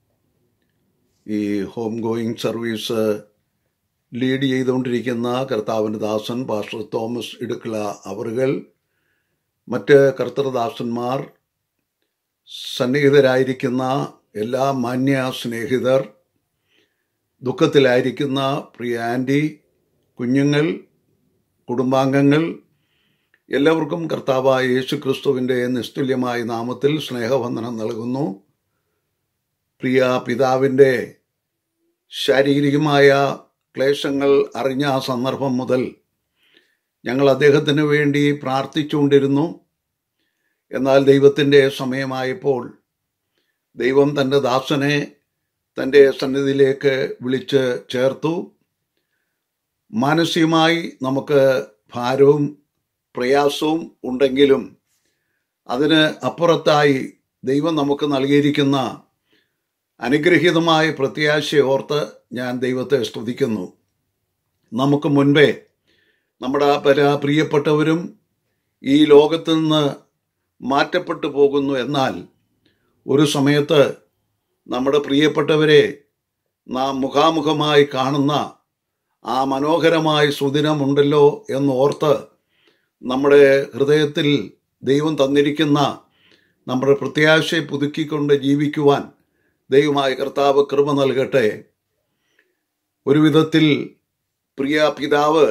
ഈ ഹോം ഗോയിങ് സർവീസ് ലീഡ് ചെയ്തുകൊണ്ടിരിക്കുന്ന കർത്താവിൻ്റെ ദാസൻ പാസ്റ്റർ തോമസ് ഇടുക്കള അവറുകൾ മറ്റ് കർത്തൃദാസന്മാർ സന്നിഹിതരായിരിക്കുന്ന എല്ലാ മാന്യ സ്നേഹിതർ ദുഃഖത്തിലായിരിക്കുന്ന പ്രിയ ആൻറ്റി കുഞ്ഞുങ്ങൾ കുടുംബാംഗങ്ങൾ എല്ലാവർക്കും കർത്താവായ യേശു ക്രിസ്തുവിൻ്റെ നിസ്തുല്യമായ നാമത്തിൽ സ്നേഹവന്ദനം നൽകുന്നു പ്രിയ പിതാവിൻ്റെ ശാരീരികമായ ക്ലേശങ്ങൾ അറിഞ്ഞ ആ സന്ദർഭം മുതൽ ഞങ്ങൾ അദ്ദേഹത്തിന് വേണ്ടി പ്രാർത്ഥിച്ചുകൊണ്ടിരുന്നു എന്നാൽ ദൈവത്തിൻ്റെ സമയമായപ്പോൾ ദൈവം തൻ്റെ ദാസനെ തൻ്റെ സന്നിധിയിലേക്ക് വിളിച്ച് ചേർത്തു മാനസികമായി നമുക്ക് ഭാരവും പ്രയാസവും ഉണ്ടെങ്കിലും അതിന് അപ്പുറത്തായി ദൈവം നമുക്ക് നൽകിയിരിക്കുന്ന അനുഗ്രഹീതമായ പ്രത്യാശ ഓർത്ത് ഞാൻ ദൈവത്തെ സ്തുതിക്കുന്നു നമുക്ക് മുൻപേ നമ്മുടെ പല പ്രിയപ്പെട്ടവരും ഈ ലോകത്ത് നിന്ന് മാറ്റപ്പെട്ടു പോകുന്നു എന്നാൽ ഒരു സമയത്ത് നമ്മുടെ പ്രിയപ്പെട്ടവരെ നാം മുഖാമുഖമായി കാണുന്ന ആ മനോഹരമായ സുദിനമുണ്ടല്ലോ എന്നോർത്ത് നമ്മുടെ ഹൃദയത്തിൽ ദൈവം തന്നിരിക്കുന്ന നമ്മുടെ പ്രത്യാശയെ പുതുക്കിക്കൊണ്ട് ജീവിക്കുവാൻ ദൈവമായ കർത്താവ് കൃപ നൽകട്ടെ ഒരു വിധത്തിൽ പ്രിയ പിതാവ്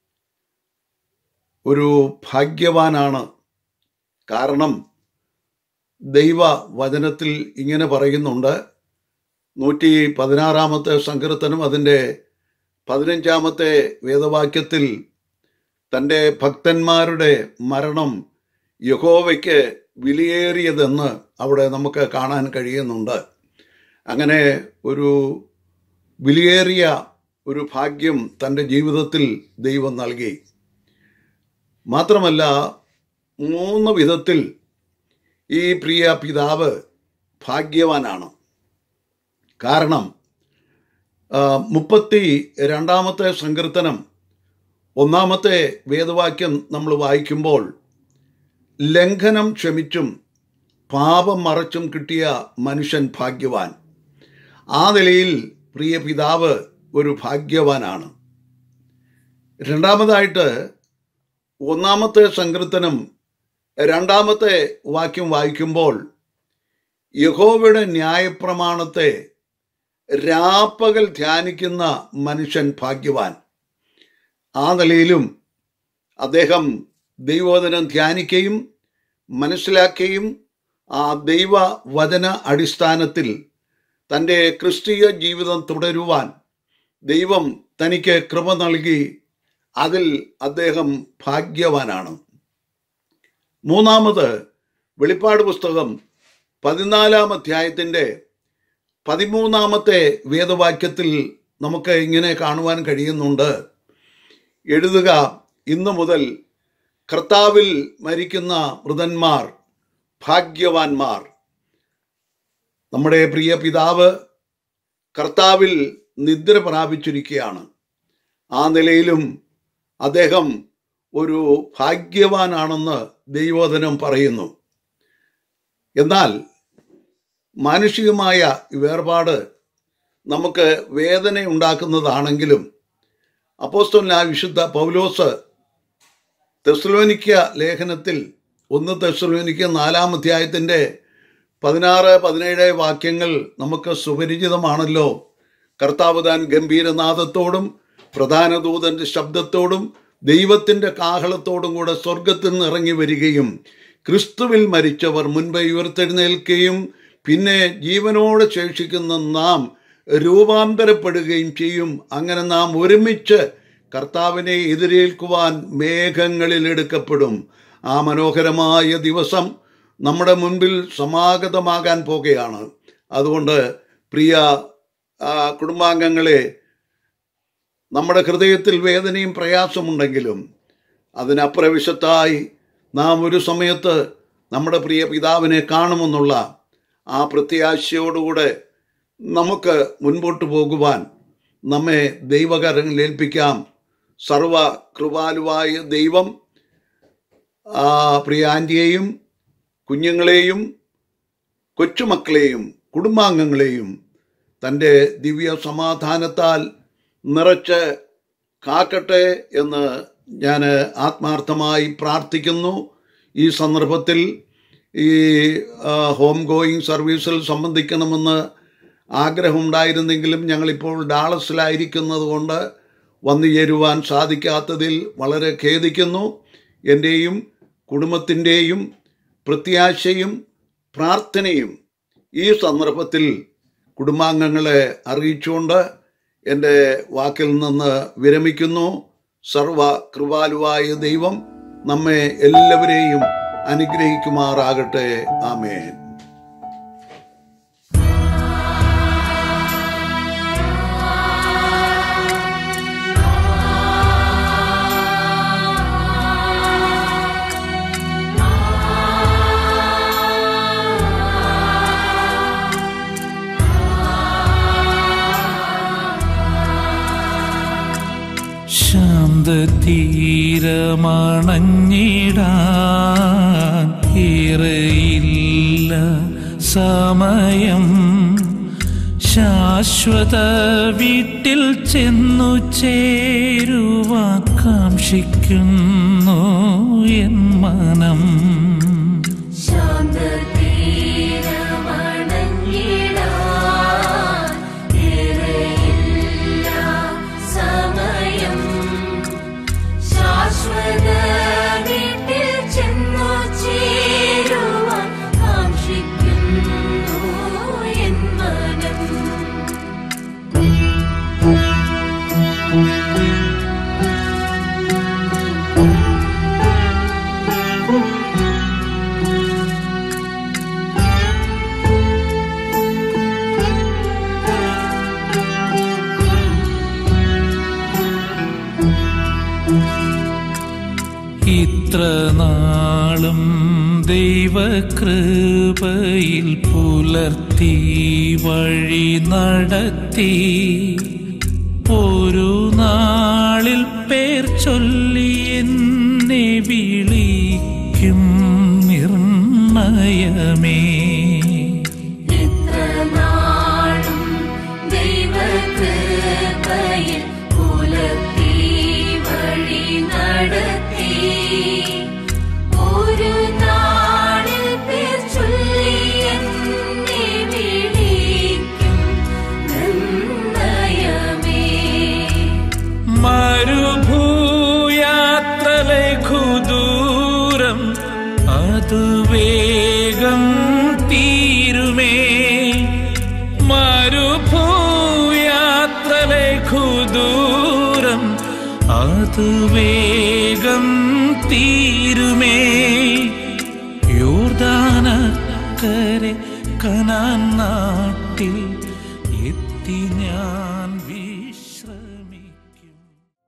ഒരു ഭാഗ്യവാനാണ് കാരണം ദൈവ വചനത്തിൽ ഇങ്ങനെ പറയുന്നുണ്ട് നൂറ്റി പതിനാറാമത്തെ സങ്കീർത്തനം അതിൻ്റെ പതിനഞ്ചാമത്തെ വേദവാക്യത്തിൽ തൻ്റെ ഭക്തന്മാരുടെ മരണം യഹോവയ്ക്ക് വിലയേറിയതെന്ന് അവിടെ നമുക്ക് കാണാൻ കഴിയുന്നുണ്ട് അങ്ങനെ ഒരു വിലയേറിയ ഒരു ഭാഗ്യം തൻ്റെ ജീവിതത്തിൽ ദൈവം നൽകി മാത്രമല്ല മൂന്ന് വിധത്തിൽ ഈ പ്രിയ പിതാവ് ഭാഗ്യവാനാണ് കാരണം ആ, മുപ്പത്തി രണ്ടാമത്തെ സങ്കീർത്തനം ഒന്നാമത്തെ വേദവാക്യം നമ്മൾ വായിക്കുമ്പോൾ ലംഘനം ക്ഷമിച്ചും പാപം മറച്ചും കിട്ടിയ മനുഷ്യൻ ഭാഗ്യവാൻ ആ നിലയിൽ പ്രിയ പിതാവ് ഒരു ഭാഗ്യവാനാണ് രണ്ടാമതായിട്ട് ഒന്നാമത്തെ സങ്കീർത്തനം രണ്ടാമത്തെ വാക്യം വായിക്കുമ്പോൾ യഹോവയുടെ ന്യായപ്രമാണത്തെ രാപ്പകൽ ധ്യാനിക്കുന്ന മനുഷ്യൻ ഭാഗ്യവാൻ ആ നിലയിലും അദ്ദേഹം ദൈവവചനം ധ്യാനിക്കുകയും മനസ്സിലാക്കുകയും ആ ദൈവ വചന അടിസ്ഥാനത്തിൽ തൻ്റെ ക്രിസ്തീയ ജീവിതം തുടരുവാൻ ദൈവം തനിക്ക് കൃപ നൽകി അതിൽ അദ്ദേഹം ഭാഗ്യവാനാണ് മൂന്നാമത് വെളിപ്പാട് പുസ്തകം പതിനാലാം അധ്യായത്തിൻ്റെ പതിമൂന്നാമത്തെ വേദവാക്യത്തിൽ നമുക്ക് ഇങ്ങനെ കാണുവാൻ കഴിയുന്നുണ്ട് എഴുതുക ഇന്നു മുതൽ കർത്താവിൽ മരിക്കുന്ന മൃതന്മാർ ഭാഗ്യവാന്മാർ നമ്മുടെ പ്രിയ പിതാവ് കർത്താവിൽ നിദ്ര പ്രാപിച്ചിരിക്കുകയാണ് ആ നിലയിലും അദ്ദേഹം ഒരു ഭാഗ്യവാനാണെന്ന് ദൈവോധനം പറയുന്നു എന്നാൽ മാനുഷികമായ വേർപാട് നമുക്ക് വേദന ഉണ്ടാക്കുന്നതാണെങ്കിലും അപ്പോസ്തലനായ വിശുദ്ധ പൗലോസ് തെസ്ലോനിക്ക ലേഖനത്തിൽ ഒന്ന് തെസ്ലോനിക്ക നാലാം അധ്യായത്തിൻ്റെ പതിനാറ് പതിനേഴ് വാക്യങ്ങൾ നമുക്ക് സുപരിചിതമാണല്ലോ കർത്താവ് താൻ ഗംഭീരനാഥത്തോടും പ്രധാന ദൂതന്റെ ശബ്ദത്തോടും ദൈവത്തിന്റെ കാഹളത്തോടും കൂടെ സ്വർഗത്തിൽ നിന്ന് ഇറങ്ങി വരികയും ക്രിസ്തുവിൽ മരിച്ചവർ മുൻപ് ഉയർത്തെഴുന്നേൽക്കുകയും പിന്നെ ജീവനോടെ ശേഷിക്കുന്ന നാം രൂപാന്തരപ്പെടുകയും ചെയ്യും അങ്ങനെ നാം ഒരുമിച്ച് കർത്താവിനെ എതിരേൽക്കുവാൻ മേഘങ്ങളിൽ എടുക്കപ്പെടും ആ മനോഹരമായ ദിവസം നമ്മുടെ മുൻപിൽ സമാഗതമാകാൻ പോകുകയാണ് അതുകൊണ്ട് പ്രിയ ആ, കുടുംബാംഗങ്ങളെ നമ്മുടെ ഹൃദയത്തിൽ വേദനയും പ്രയാസമുണ്ടെങ്കിലും അതിനപ്രവിശത്തായി നാം ഒരു സമയത്ത് നമ്മുടെ പ്രിയ പിതാവിനെ കാണുമെന്നുള്ള ആ പ്രത്യാശയോടുകൂടെ നമുക്ക് മുൻപോട്ട് പോകുവാൻ നമ്മെ ദൈവകരങ്ങളിൽ ഏൽപ്പിക്കാം സർവ കൃപാലുവായ ദൈവം ആ പ്രിയ ആൻറ്റിയെയും കുഞ്ഞുങ്ങളെയും കൊച്ചുമക്കളെയും കുടുംബാംഗങ്ങളെയും തൻ്റെ ദിവ്യ സമാധാനത്താൽ നിറച്ച് കാക്കട്ടെ എന്ന് ഞാൻ ആത്മാർത്ഥമായി പ്രാർത്ഥിക്കുന്നു ഈ സന്ദർഭത്തിൽ ഈ ആ, ഹോം ഗോയിങ് സർവീസിൽ സംബന്ധിക്കണമെന്ന് ആഗ്രഹമുണ്ടായിരുന്നെങ്കിലും ഞങ്ങളിപ്പോൾ ഡാളസിലായിരിക്കുന്നത് കൊണ്ട് വന്നു ചേരുവാൻ സാധിക്കാത്തതിൽ വളരെ ഖേദിക്കുന്നു എൻ്റെയും കുടുംബത്തിൻ്റെയും പ്രത്യാശയും പ്രാർത്ഥനയും ഈ സന്ദർഭത്തിൽ കുടുംബാംഗങ്ങളെ അറിയിച്ചുകൊണ്ട് എൻ്റെ വാക്കിൽ നിന്ന് വിരമിക്കുന്നു സർവ കൃപാലുവായ ദൈവം നമ്മെ എല്ലാവരെയും അനുഗ്രഹിക്കുമാറാകട്ടെ ആമേൻ ശാന്തതീരമണഞ്ഞിടാൻ ഏറെയില്ല സമയം ശാശ്വത വീട്ടിൽ ചെന്നു ചേരുവാൻ കാക്ഷിക്കുന്നു എൻ മനം ശാശ്വത വീട്ടിൽ ചെന്നു ചേരുവാൻ കാക്ഷിക്കുന്നു എൻ മനം ഇത്ര നാളും ദൈവകൃപയിൽ പുലർത്തി വഴി നടത്തി ഒരു നാളിൽ പേർ ചൊല്ലി എന്നെ വിളിക്കും നിർണയമേ നാളും ദൈവകൃപയിൽ പുലർത്തി വഴി നടത്തി ഒരു നാൾ അത് വേഗം തീരുമേ യോർദാനക്കരെ കനാൻ നാട്ടിൽ എത്തി ഞാൻ വിശ്രമിക്കും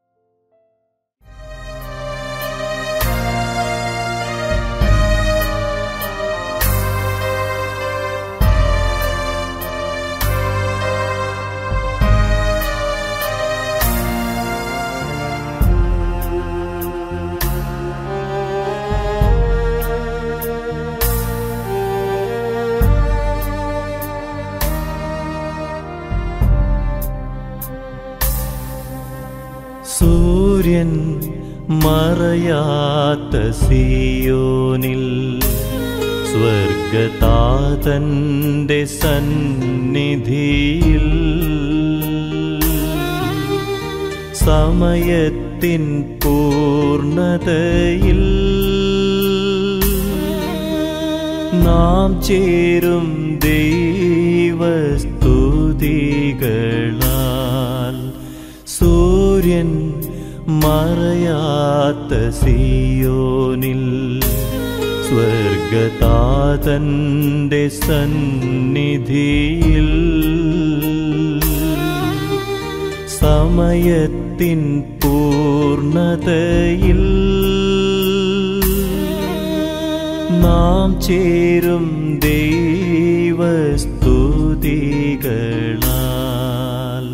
സൂര്യൻ മറയാത്ത സിയോനിൽ സ്വർഗതാതന്റെ സന്നിധിയിൽ സമയത്തിൻ പൂർണതയിൽ നാം ചേരും ദൈവസ്തുതികളാൽ സൂര്യൻ മറയാത്ത സിയോനിൽ സ്വർഗതാതന്റെ സന്നിധിയിൽ സമയത്തിൻ പൂർണതയിൽ നാം ചേരും ദൈവസ്തുതികളാൽ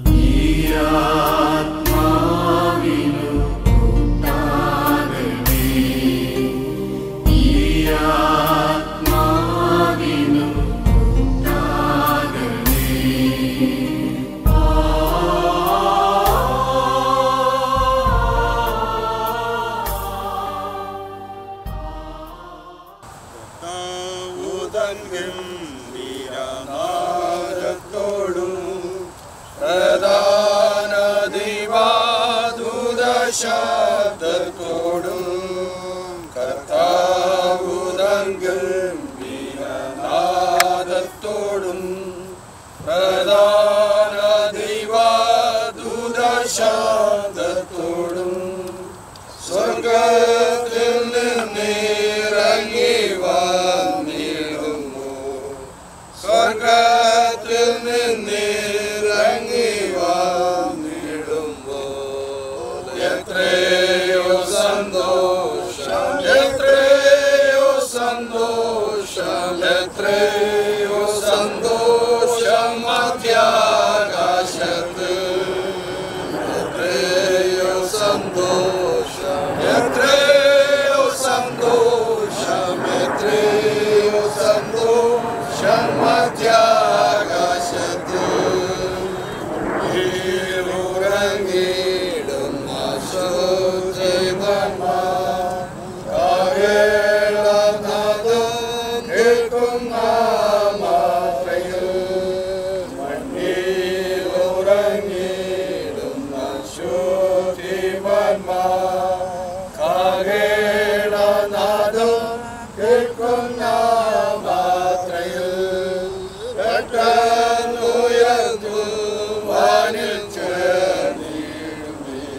ശബ്ദത്തോടും കർത്താവുതങ്കൾ വീരനാദത്തോടും പ്രധാന ദൈവാദൂത ശബ്ദത്തോടും സ്വർഗത്തിൽ നിന്നിറങ്ങി വന്നിടുന്നു സ്വർഗത്തിൽ നിന്നിറങ്ങി വന്നിടുമ്പോ എത്രയോ സന്തോഷം എത്രയോ സന്തോഷം എത്രയോ സന്തോഷം മധ്യാകാശത്ത് എത്രയോ സന്തോഷം എത്രയോ സന്തോഷം എത്രയോ സന്തോഷം മധ്യാകാശത്ത് ഉറങ്ങിടുന്ന കേൾക്കുന്ന മാത്രയിൽ മണ്ണിൽ ഉറങ്ങിടുന്ന ശോധിവന്മാർ കാകേളനാദം കേൾക്കുന്ന മാത്രയിൽ പെട്ടെന്നുയർന്നു വാനിൽ ചേർന്നിടുമേ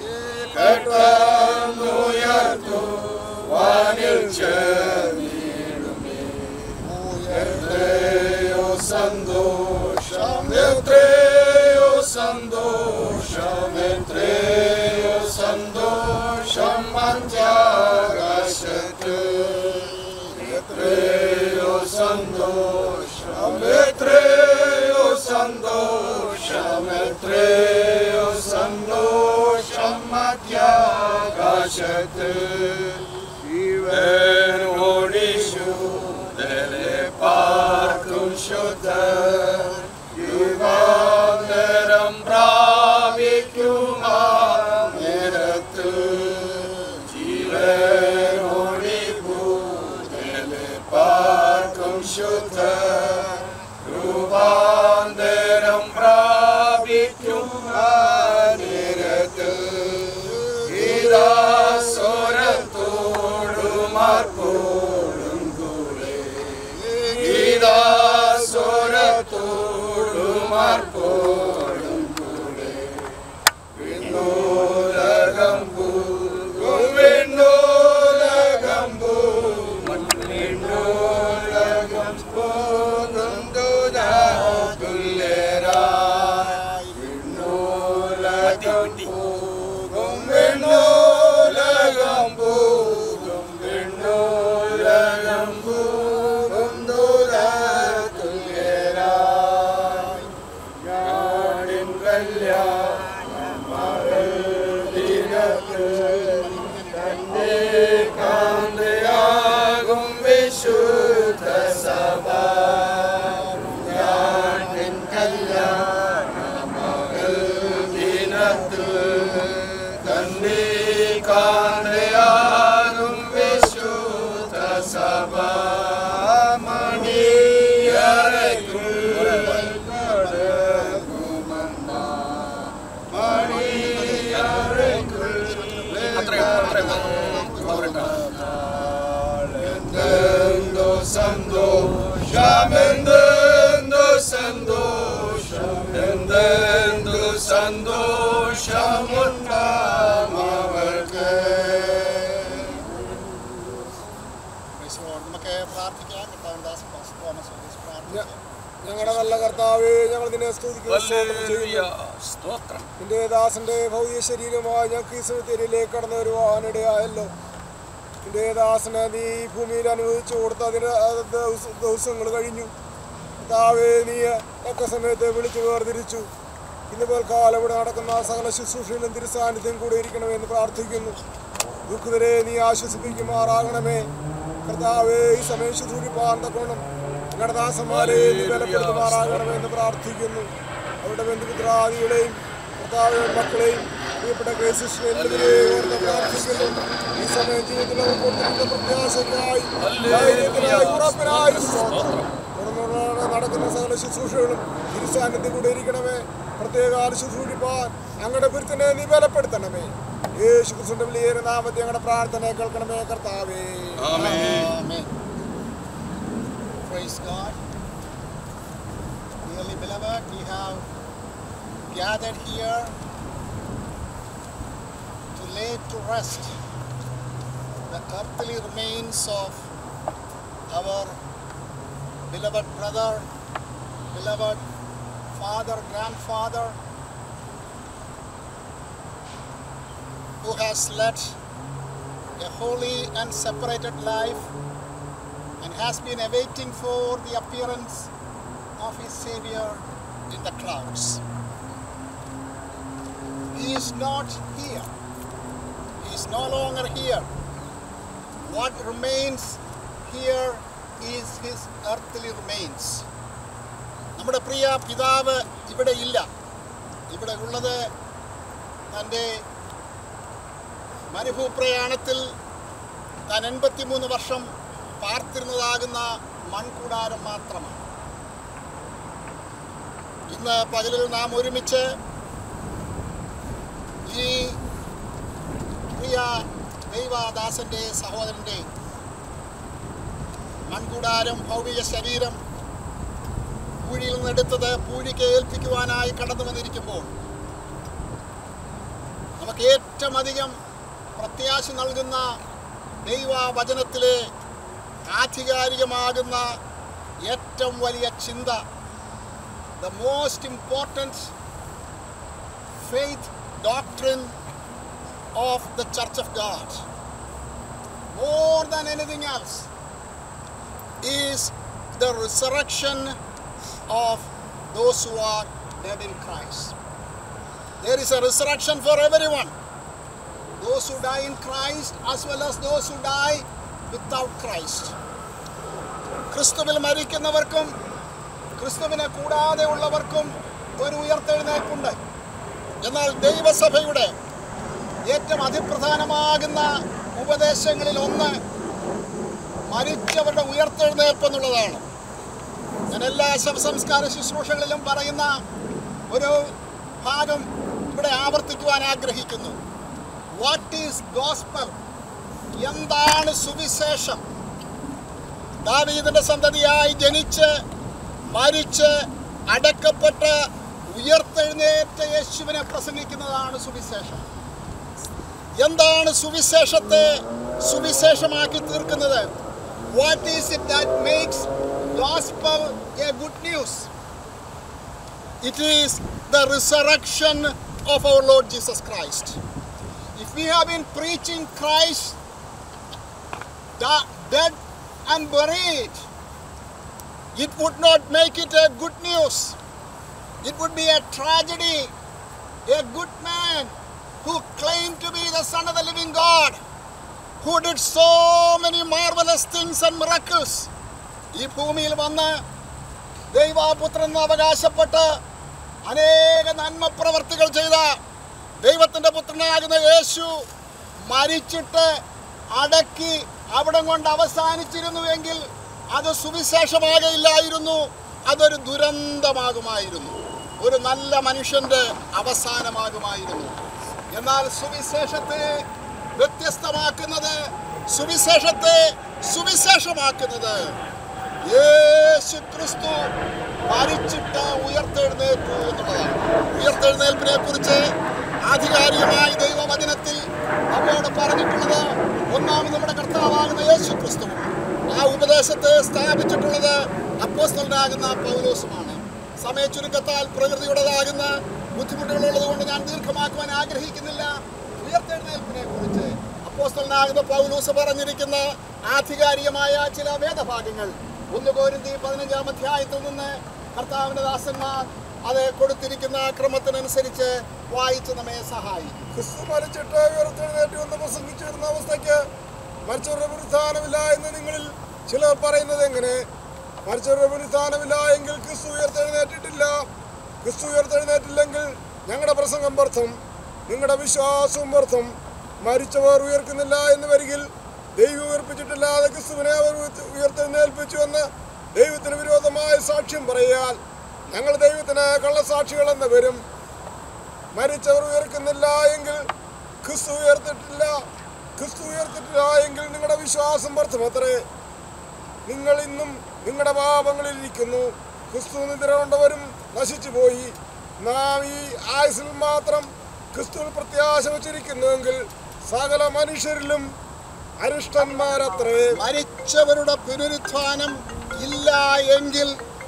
പെട്ടെന്നുയർന്നു വാനിൽ ചേർന്നിടുമേ എത്രയോ സന്തോഷം എത്രയോ സന്തോഷം എത്രയോ സന്തോഷം മധ്യാകാശത്ത് എത്രയോ സന്തോഷം എത്രയോ സന്തോഷം എത്രയോ സന്തോഷം മധ്യാകാശത്ത് ഇവനോടിശു പാർക്കും ശുദ്ധ യുഗാന്തരം പ്രാപിക്കുമാ നേരത്ത് ജീവനോടി ഭൂതലെ പാർക്കും ശുദ്ധ രൂപാന്തരം പ്രാപിക്കും ആ നേരത്ത് ഗീതാസ്വരത്തോടുമാർപ്പോടും കൂടെ ഗീതാസ്വരത്തോ ഞങ്ങളുടെ നല്ല കർത്താവേ ഞങ്ങൾ നിന്നെ സ്തുതിക്കുന്നു സ്തോത്രം ചെയ്യുന്നു. സ്തോത്രം നിന്റെ ദാസന്റെ ഭൗതിക ശരീരമായി ഞങ്ങൾക്ക് ഈ സെമിത്തേരിയിലേക്ക് കടന്നു വരുവാനിടയായല്ലോ നിന്റെ ദാസനെ നീ ഈ ഭൂമിയിൽ അനുവദിച്ചു കൊടുത്ത അതിന് ദിവസങ്ങൾ കഴിഞ്ഞു കർത്താവേ നീ ഒക്കെ സമയത്തെ വിളിച്ചു വേർതിരിച്ചു ഇന്ന് പോൽക്കാലം ഇവിടെ നടക്കുന്ന സകല ശുശ്രൂഷയിലും തിരുസാന്നിധ്യം കൂടെ ഇരിക്കണമെന്ന് പ്രാർത്ഥിക്കുന്നു ദുഃഖിതരെ നീ ആശ്വസിപ്പിക്കുമാറാകണമേ കർത്താവേ ഈ സമയം ശുശ്രൂഷിപ്പാൻ തക്കോണം ഞങ്ങളുടെ ദാസന്മാരെ നീ ബലപ്പെടുത്തുമാറാകണമേ എന്ന് പ്രാർത്ഥിക്കുന്നു അവരുടെ ബന്ധുമിത്രാദികളെയും കർത്താവെ മക്കളെയും പ്രിയപ്പെട്ട ക്രൈസിസ്റ്റ് എല്ലാവരെയും ഓർത്ത് പ്രാർത്ഥിക്കുന്നു ഈ സമയം ജീവിതത്തിൽ അവർ കൊടുത്തിരുന്ന പ്രത്യാശയ്ക്കായി ധൈര്യത്തിനായി ഉറപ്പിനായി സ്തോത്രം. തുടർന്നുള്ള നടക്കുന്ന സകല ശുശ്രൂഷകളും തിരുസാന്നിധ്യം കൂടെ ഇരിക്കണമേ പ്രത്യേക ശുശ്രൂഷിപ്പാൻ ഞങ്ങളുടെ പുരുത്തനെ നീ ബലപ്പെടുത്തണമേ യേശു ക്രിസ്തുവിന്റെ വലിയ നാമത്തെ ഞങ്ങളുടെ പ്രാർത്ഥന കേൾക്കണമേ കർത്താവേ ആമേൻ. Praise God. Dearly beloved, we have gathered here to lay to rest the earthly remains of our beloved brother, beloved father, grandfather, who has led a holy and separated life and has been awaiting for the appearance of his Savior in the clouds. He is not here. He is no longer here. What remains here is his earthly remains. നമ്മുടെ പ്രിയ പിതാവ് ഇവിടെ ഇല്ല ഇവിടെ ഉള്ളത് തൻ്റെ മരുഭൂപ്രയാണത്തിൽ താൻ എൺപത്തിമൂന്ന് വർഷം പാർത്തിരുന്നതാകുന്ന മൺകൂടാരം മാത്രമാണ് ഇന്ന് പകലിൽ നാം ഒരുമിച്ച് ഈ പ്രിയ ദൈവദാസന്റെ സഹോദരന്റെ മൺകൂടാരം ഭൗതിക ശരീരം പൂഴിയിൽ നിന്നെടുത്തത് പൂഴിക്ക് ഏൽപ്പിക്കുവാനായി കടന്നു വന്നിരിക്കുമ്പോൾ നമുക്ക് ഏറ്റവും അധികം പ്രത്യാശ നൽകുന്ന ദൈവവചനത്തിലെ ആധികാരികമാകുന്ന ഏറ്റവും വലിയ ചിന്ത the most important faith doctrine of the church of God more than anything else is the resurrection of those who are dead in Christ There is a resurrection for everyone. Those who die in Christ as well as those who die without Christ. ക്രിസ്തുവിൽ മരിക്കുന്നവർക്കും ക്രിസ്തുവിനെ കൂടാതെ ഉള്ളവർക്കും ഒരു ഉയർത്തെഴുന്നേൽപ്പുണ്ട് എന്നാൽ ദൈവസഭയുടെ ഏറ്റവും അതിപ്രധാനമാകുന്ന ഉപദേശങ്ങളിൽ ഒന്ന് മരിച്ചവരുടെ ഉയർത്തെഴുന്നേൽപ്പ് എന്നുള്ളതാണ് ഞാൻ എല്ലാ ശവസംസ്കാര ശുശ്രൂഷകളിലും പറയുന്ന ഒരു ഭാഗം ഇവിടെ ആവർത്തിക്കുവാൻ ആഗ്രഹിക്കുന്നു വാട്ട് ഈസ് ഗോസ്പൽ എന്താണ് സുവിശേഷം ദാവീദിന്റെ സന്തതിയായി ജനിച്ച് മരിച്ച് അടക്കപ്പെട്ട് ഉയർത്തെഴുന്നേറ്റ യേശുവിനെ പ്രസംഗിക്കുന്നതാണ് സുവിശേഷം എന്താണ് സുവിശേഷത്തെ സുവിശേഷമാക്കി തീർക്കുന്നത് what is it that makes gospel a good news it is the resurrection of our Lord Jesus Christ. If we have been preaching Christ da- dead and buried, it would not make it a good news. It would be a tragedy. A good man who claimed to be the Son of the living God, who did so many marvelous things and miracles. ഈ ഭൂമിയിൽ വന്ന് ദൈവാപുത്രൻ എന്ന് അവകാശപ്പെട്ട് അനേക നന്മ പ്രവർത്തികൾ ചെയ്ത ദൈവത്തിൻ്റെ പുത്രനാകുന്ന യേശു മരിച്ചിട്ട് അടക്കി അവിടം കൊണ്ട് അവസാനിച്ചിരുന്നുവെങ്കിൽ അത് സുവിശേഷമാകയില്ലായിരുന്നു അതൊരു ദുരന്തമാകുമായിരുന്നു ഒരു നല്ല മനുഷ്യന്റെ അവസാനമാകുമായിരുന്നു എന്നാൽ സുവിശേഷത്തെ വ്യത്യസ്തമാക്കുന്നത് സുവിശേഷത്തെ സുവിശേഷമാക്കുന്നത് യേശു ക്രിസ്തു മരിച്ചിട്ട് ഉയർത്തെഴുന്നേറ്റു എന്നുള്ളതാണ് ഉയർത്തെഴുന്നേൽപ്പിനെ കുറിച്ച് ആധികാരികമായി ദൈവവചനത്തിൽ നമ്മോട് പറഞ്ഞിട്ടുള്ളത് ഒന്നാമത് നമ്മുടെ കർത്താവാകുന്ന യേശു ക്രിസ്തുവും ആ ഉപദേശത്തെ സ്ഥാപിച്ചിട്ടുള്ളത് അപ്പോസ്തലനാകുന്ന പൗലോസുമാണ് സമയ ചുരുക്കത്താൽ പ്രകൃതിയുടേതാകുന്ന ബുദ്ധിമുട്ടുകളുള്ളത് കൊണ്ട് ഞാൻ ദീർഘമാക്കുവാൻ ആഗ്രഹിക്കുന്നില്ല ഉയർത്തെഴുന്നേൽപ്പിനെ കുറിച്ച് അപ്പോസ്തലനാകുന്ന പൗലൂസ് പറഞ്ഞിരിക്കുന്ന ആധികാരികമായ ചില വേദഭാഗങ്ങൾ ഒന്ന് കോരിന്തി പതിനഞ്ചാം അധ്യായത്തിൽ നിന്ന് കർത്താവിന്റെ ദാസന്മാർ അത് കൊടുത്തിരിക്കുന്ന ക്രമത്തിനനുസരിച്ച് വായിച്ച് നമ്മെ സഹായിക്കും ക്രിസ്തു മരിച്ചിട്ട് ഉയർത്തെഴുന്നേറ്റ് എന്ന് പ്രസംഗിച്ചിരുന്ന അവസ്ഥയ്ക്ക് മരിച്ചവരുടെ പുനരുത്ഥാനമില്ല എന്ന് നിങ്ങളിൽ ചിലർ പറയുന്നത് എങ്ങനെ മരിച്ചവരുടെ പുനരുത്ഥാനമില്ല എങ്കിൽ ക്രിസ്തു ഉയർത്തെഴുന്നേറ്റിട്ടില്ല ക്രിസ്തു ഉയർത്തെഴുന്നേറ്റില്ലെങ്കിൽ ഞങ്ങളുടെ പ്രസംഗം വ്യർത്ഥം നിങ്ങളുടെ വിശ്വാസവും വ്യർത്ഥം മരിച്ചവർ ഉയർക്കുന്നില്ല എന്ന് വരികിൽ ദൈവം ഉയർപ്പിച്ചിട്ടില്ലാതെ ക്രിസ്തുവിനെ അവർ ഉയർത്ത- ഉയർത്തെഴുന്നേൽപ്പിച്ചു എന്ന് ദൈവത്തിന് വിരോധമായ സാക്ഷ്യം പറയാൽ ഞങ്ങൾ ദൈവത്തിന് കള്ളസാക്ഷികൾ എന്ന് വരും മരിച്ചവർ ഉയർക്കുന്നില്ല എങ്കിൽ ക്രിസ്തു ഉയർത്തിട്ടില്ല ക്രിസ്തു ഉയർത്തിട്ടില്ല എങ്കിൽ നിങ്ങളുടെ വിശ്വാസം വ്യർത്ഥമത്രേ നിങ്ങൾ ഇന്നും നിങ്ങളുടെ പാപങ്ങളിൽ ഇരിക്കുന്നു ക്രിസ്തു നിദ്ര കൊണ്ടവരും നശിച്ചു പോയി നാം ഈ ആയുസിൽ മാത്രം ക്രിസ്തുവിൽ പ്രത്യാശ വച്ചിരിക്കുന്നുവെങ്കിൽ സകല മനുഷ്യരിലും അരിഷ്ടന്മാരത്രേ മരിച്ചവരുടെ പുനരുത്ഥാനം ഇല്ല എങ്കിൽ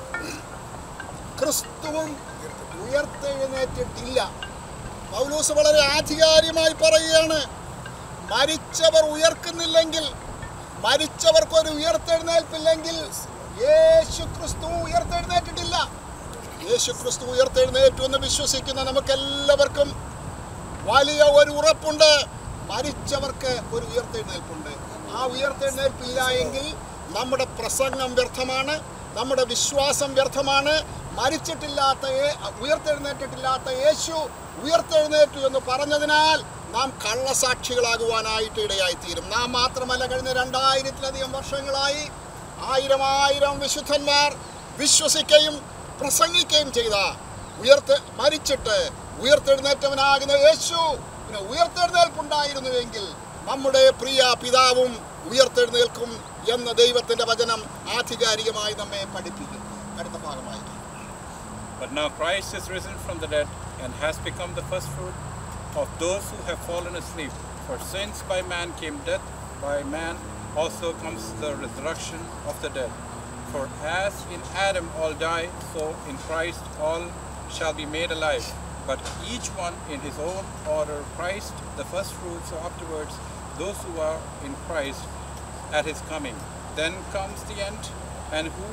ക്രിസ്തുവും ഉയർത്തെഴുന്നേറ്റിട്ടില്ല പൗലൂസ് വളരെ ആധികാരികമായി പറയുകയാണ് മരിച്ചവർ ഉയർക്കുന്നില്ലെങ്കിൽ മരിച്ചവർക്കൊരു ഉയർത്തെഴുന്നേൽപ്പില്ലെങ്കിൽ യേശു ക്രിസ്തു ഉയർത്തെഴുന്നേറ്റിട്ടില്ല യേശു ക്രിസ്തു ഉയർത്തെഴുന്നേറ്റു എന്ന് വിശ്വസിക്കുന്ന നമുക്കെല്ലാവർക്കും വലിയ ഒരു ഉറപ്പുണ്ട് മരിച്ചവർക്ക് ഒരു ഉയർത്തെഴുന്നേൽപ്പുണ്ട് ആ ഉയർത്തെഴുന്നേൽപ്പില്ല എങ്കിൽ നമ്മുടെ പ്രസംഗം വ്യർത്ഥമാണ് നമ്മുടെ വിശ്വാസം വ്യർത്ഥമാണ് മരിച്ചിട്ടില്ലാത്ത യേ- ഉയർത്തെഴുന്നേറ്റിട്ടില്ലാത്ത യേശു ഉയർത്തെഴുന്നേറ്റു എന്ന് പറഞ്ഞതിനാൽ നാം കള്ളസാക്ഷികളാകുവാനായിട്ട് ഇടയായിത്തീരും നാം മാത്രമല്ല കഴിഞ്ഞ രണ്ടായിരത്തിലധികം വർഷങ്ങളായി ആയിരം ആയിരം വിശുദ്ധന്മാർ വിശ്വസിക്കുകയും പ്രസംഗിക്കുകയും ചെയ്ത ഉയർത്ത് മരിച്ചിട്ട് ഉയർത്തെഴുന്നേറ്റവനാകുന്ന യേശു പിന്നെ ഉയർത്തെഴുന്നേൽപ്പുണ്ടായിരുന്നുവെങ്കിൽ നമ്മുടെ പ്രിയ പിതാവും ഉയർത്തെഴുന്നേൽക്കും എന്ന ദൈവത്തിന്റെ വചനം ആധികാരികമായി നമ്മെ പഠിപ്പിക്കും അടുത്ത ഭാഗമായി But now Christ is risen from the dead and has become the first fruit of those who have fallen asleep. For since by man came death, by man also comes the resurrection of the dead. For as in Adam all die, so in Christ all shall be made alive. But each one in his own order, Christ the first fruits, so afterwards those who are in Christ at his coming. Then comes the end, and who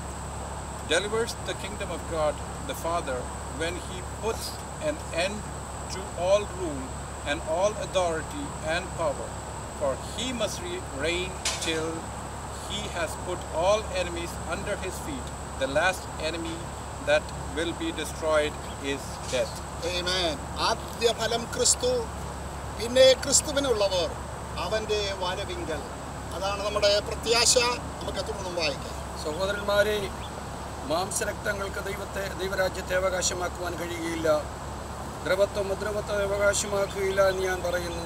delivers the kingdom of God the Father when he puts an end to all rule and all authority and power. For he must re- reign till he has put all enemies under his feet. The last enemy that will be destroyed is death. Amen. ആദ്യ ഫലം ക്രിസ്തു പിന്നെ ക്രിസ്തുവിനുള്ളവർ അവന്റെ വരവിങ്കൽ അതാണ് നമ്മുടെ പ്രത്യാശ നമുക്ക് തുടർന്നും വായിക്കാം സഹോദരന്മാരെ മാംസരക്തങ്ങൾക്ക് ദൈവത്തെ ദൈവരാജ്യത്തെ അവകാശമാക്കുവാൻ കഴിയുകയില്ല ദ്രവത്വം അദ്രവത്വം അവകാശമാക്കുകയില്ല എന്ന് ഞാൻ പറയുന്നു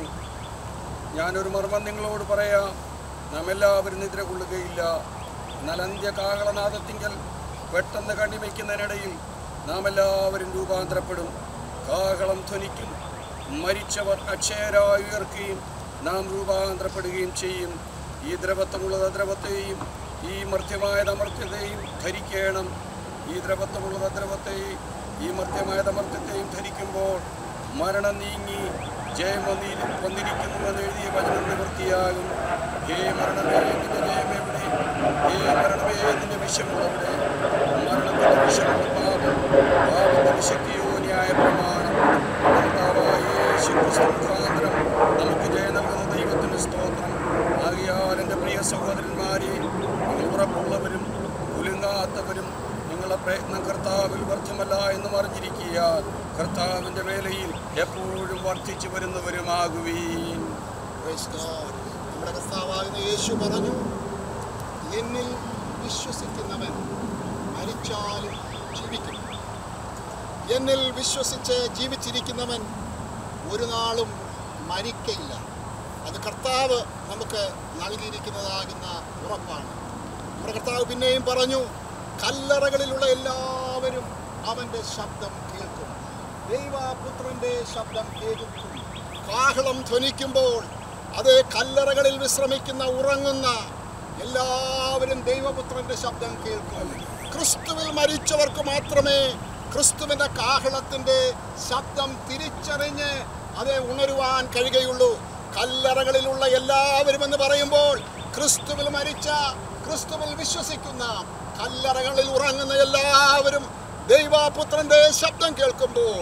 ഞാനൊരു മർമ്മം നിങ്ങളോട് പറയാം നാം എല്ലാവരും നിദ്ര കൊള്ളുകയില്ല എന്നാൽ അന്ത്യകാഹളനാദത്തിങ്കൽ പെട്ടെന്ന് കണിവയ്ക്കുന്നതിനിടയിൽ നാം എല്ലാവരും രൂപാന്തരപ്പെടും കാഹളം ധ്വനിക്കും മരിച്ചവർ അക്ഷയരായി ഉയർക്കുകയും നാം രൂപാന്തരപ്പെടുകയും ചെയ്യും ഈ ദ്രവത്വമുള്ളത് അദ്രവത്തെയും ഈ മർത്യമായത് അമർത്യതയും ധരിക്കണം ഈ ദ്രവത്വമുള്ളത് അദ്രവത്തെയും ഈ മർത്യമായത് അമർത്യത്തെയും ധരിക്കുമ്പോൾ മരണം നീങ്ങി ജയം വന്നി വന്നിരിക്കുന്നുവെന്ന് എഴുതിയ വചനം നിവൃത്തിയാകും ഹേ മരണമേ നിന്റെ ജയം എവിടെ ഹേ മരണമേ നിന്റെ വിഷമുള്ളവിടെ മരണത്തിന്റെ വിഷമുള്ള പാപം പാപത്തിന്റെ ശക്തിയോ ന്യായ പ്രമാണം കർത്താവായ യേശു ക്രിസ്തു മുഖാന്തരം നമുക്ക് ജയം നൽകുന്ന ദൈവത്തിന് സ്തോത്രം ആകിയാൽ എൻ്റെ പ്രിയ സഹോദരന്മാരെ നിങ്ങൾ ഉറപ്പുള്ളവരും കുലുങ്ങാത്തവരും നിങ്ങളുടെ പ്രയത്നം കർത്താവിൽ വ്യർത്ഥമല്ല എന്ന് അറിഞ്ഞിരിക്കുക കർത്താവിൻ്റെ വേലയിൽ എപ്പോഴും വർദ്ധിച്ചു വരുന്നവരുമാകുവീൻ Praise God. നമ്മുടെ കർത്താവാകുന്ന യേശു പറഞ്ഞു എന്നിൽ വിശ്വസിക്കുന്നവൻ മരിച്ചാലും ജീവിക്കും എന്നിൽ വിശ്വസിച്ച് ജീവിച്ചിരിക്കുന്നവൻ ഒരു നാളും മരിക്കയില്ല അത് കർത്താവ് നമുക്ക് നൽകിയിരിക്കുന്നതാകുന്ന ഉറപ്പാണ് നമ്മുടെ കർത്താവ് പിന്നെയും പറഞ്ഞു കല്ലറകളിലുള്ള എല്ലാവരും അവൻ്റെ ശബ്ദം കേൾക്കും ദൈവപുത്രൻ്റെ ശബ്ദം കേൾക്കും കാഹളം ധ്വനിക്കുമ്പോൾ അത് കല്ലറകളിൽ വിശ്രമിക്കുന്ന ഉറങ്ങുന്ന എല്ലാവരും ദൈവപുത്രന്റെ ശബ്ദം കേൾക്കും ക്രിസ്തുവിൽ മരിച്ചവർക്ക് മാത്രമേ ക്രിസ്തുവിന്റെ കാഹളത്തിന്റെ ശബ്ദം തിരിച്ചറിഞ്ഞ് അതെ ഉണരുവാൻ കഴിയുകയുള്ളൂ കല്ലറകളിലുള്ള എല്ലാവരും എന്ന് പറയുമ്പോൾ ക്രിസ്തുവിൽ മരിച്ച ക്രിസ്തുവിൽ വിശ്വസിക്കുന്ന കല്ലറകളിൽ ഉറങ്ങുന്ന എല്ലാവരും ദൈവപുത്രന്റെ ശബ്ദം കേൾക്കുമ്പോൾ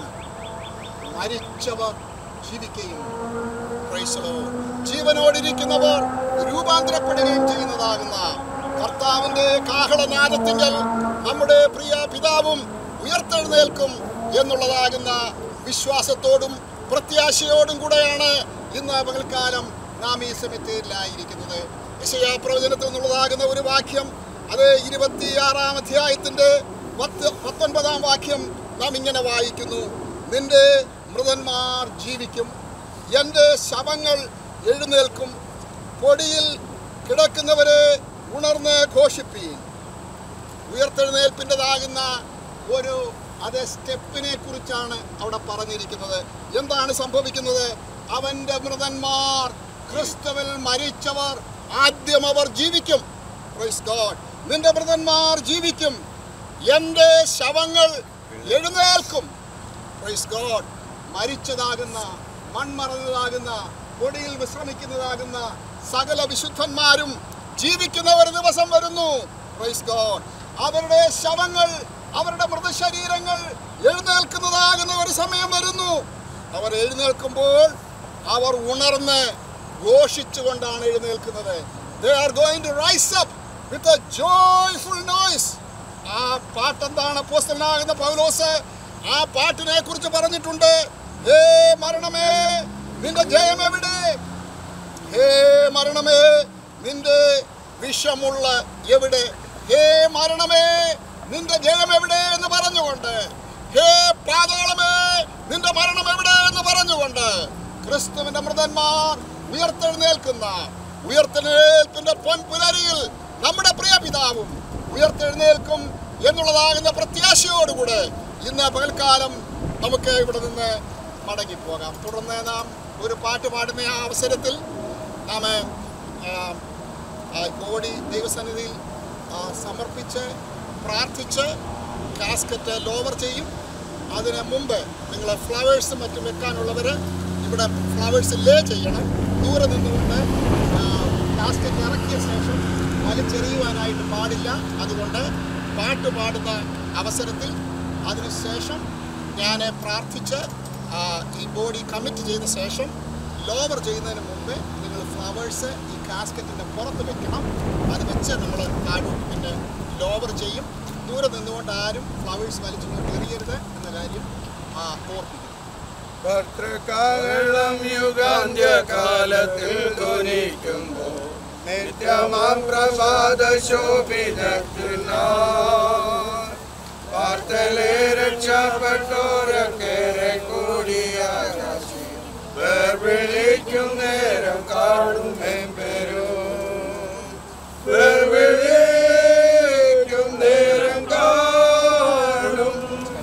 മരിച്ചവർ ജീവിക്കുകയും Praise the Lord. ജീവനോടിരിക്കുന്നവർ രൂപാന്തരപ്പെടുകയും ചെയ്യുന്നതാകുന്ന കർത്താവിന്റെ കാഹളനാദത്തിങ്കൽ നമ്മുടെ പ്രിയ പിതാവും ഉയർത്തെഴുന്നേൽക്കും എന്നുള്ളതാകുന്ന വിശ്വാസത്തോടും പ്രത്യാശയോടും കൂടെയാണ് ഇന്ന് പകൽക്കാലം നാം ഈ സെമിത്തേരിലായിരിക്കുന്നത് യശയാ പ്രവചനത്തിൽ നിന്നുള്ളതാകുന്ന ഒരു വാക്യം അത് ഇരുപത്തിയാറാം അധ്യായത്തിന്റെ പത്ത് പത്തൊൻപതാം വാക്യം നാം ഇങ്ങനെ വായിക്കുന്നു നിന്റെ മൃതന്മാർ ജീവിക്കും എൻ്റെ ശവങ്ങൾ എഴുന്നേൽക്കും പൊടിയിൽ കിടക്കുന്നവരെ ഉണർന്ന് ഘോഷിപ്പീൻ ഉയർത്തെഴുന്നേൽപ്പിൻ്റെതാകുന്ന ഒരു അതേ സ്റ്റെപ്പിനെ കുറിച്ചാണ് അവിടെ പറഞ്ഞിരിക്കുന്നത് എന്താണ് സംഭവിക്കുന്നത് അവന്റെ മൃതന്മാർ ക്രിസ്തുവിൽ മരിച്ചവർ ആദ്യം അവർ ജീവിക്കും Praise God. നിന്റെ മൃതന്മാർ ജീവിക്കും എൻ്റെ ശവങ്ങൾ എഴുന്നേൽക്കും Praise God. മരിച്ചതാകുന്ന മൺമറന്നതാകുന്ന പൊടിയിൽ വിശ്രമിക്കുന്നതാകുന്ന സകല വിശുദ്ധന്മാരും ജീവിക്കുന്ന ഒരു ദിവസം വരുന്നു Praise God. അവരുടെ ശവങ്ങൾ അവരുടെ മൃതശരീരങ്ങൾ എഴുന്നേൽക്കുന്നതാകുന്ന ഒരു സമയം വരുന്നു അവർ എഴുന്നേൽക്കുമ്പോൾ അവർ ഉണർന്ന് ഘോഷിച്ചുകൊണ്ടാണ് എഴുന്നേൽക്കുന്നത് they are going to rise up with a joyful noise ആ പാട്ടെന്താണ് അപ്പോസ്തലനാകുന്ന പൗലോസ് ആ പാട്ടിനെ കുറിച്ച് പറഞ്ഞിട്ടുണ്ട് ഹേ മരണമേ നിന്റെ ജയം എവിടെ ഹേ മരണമേ നിന്റെ വിഷമുള്ള എവിടെ ഹേ മരണമേ നിന്റെ ജയം എവിടെ എന്ന് പറഞ്ഞുകൊണ്ട് ഹേ പാതാളമേ നിന്റെ മരണം എവിടെ എന്ന് പറഞ്ഞുകൊണ്ട് ക്രിസ്തുവിന്റെ മൃതന്മാർ ഉയർത്തെഴുന്നേൽക്കുന്ന ഉയർത്തെഴുന്നേൽപ്പിന്റെ പൊൻപുലരിയിൽ നമ്മുടെ പ്രിയ പിതാവും ഉയർത്തെഴുന്നേൽക്കും എന്നുള്ളതാകുന്ന പ്രത്യാശയോടുകൂടെ ഇന്ന് പകൽക്കാലം നമുക്ക് ഇവിടെ നിന്ന് മടങ്ങിപ്പോകാം തുടർന്ന് നാം ഒരു പാട്ട് പാടുന്ന ആ അവസരത്തിൽ നാം ആ, ആ ബോഡി ദൈവസന്നിധിയിൽ ആ, സമർപ്പിച്ച് പ്രാർത്ഥിച്ച് കാസ്കറ്റ് ലോവർ ചെയ്യും അതിന് മുമ്പ് നിങ്ങൾ ഫ്ലവേഴ്സ് മറ്റും വെക്കാനുള്ളവർ ഇവിടെ ഫ്ലവേഴ്സ് ലേ ചെയ്യണം ദൂരെ നിന്നുകൊണ്ട് കാസ്കറ്റ് ഇറക്കിയ ശേഷം വലിച്ചെറിയുവാനായിട്ട് പാടില്ല അതുകൊണ്ട് പാട്ട് പാടുന്ന അവസരത്തിൽ അതിനുശേഷം ഞാൻ പ്രാർത്ഥിച്ച് ആ, ഈ ബോഡി കമ്മിറ്റ് ചെയ്ത ശേഷം ലോവർ ചെയ്യുന്നതിന് മുമ്പ് നിങ്ങൾ ഫ്ലവേഴ്സ് ഈ കാസ്കറ്റിൻ്റെ പുറത്ത് വെക്കണം അത് വെച്ച് നമ്മൾ താഴോട്ട് പിന്നെ ലോവർ ചെയ്യും ദൂരെ നിന്നുകൊണ്ട് ആരും ഫ്ലവേഴ്സ് വലിച്ചുകൊണ്ട് എറിയരുത് എന്ന കാര്യം ആ, ഓർപ്പിക്കും ഭർത്തൃകാലം യുഗാന്ത്യകാലത്തിൽ ധ്വനിക്കുമ്പോൾ നിത്യമാം പ്രഭാത വാർത്തലെ രക്ഷപ്പെട്ടോരക്കേറെ കൂടിയ വിളിക്കും നേരം കാണുമേ പെരൂ വിളിക്കും നേരം കാണും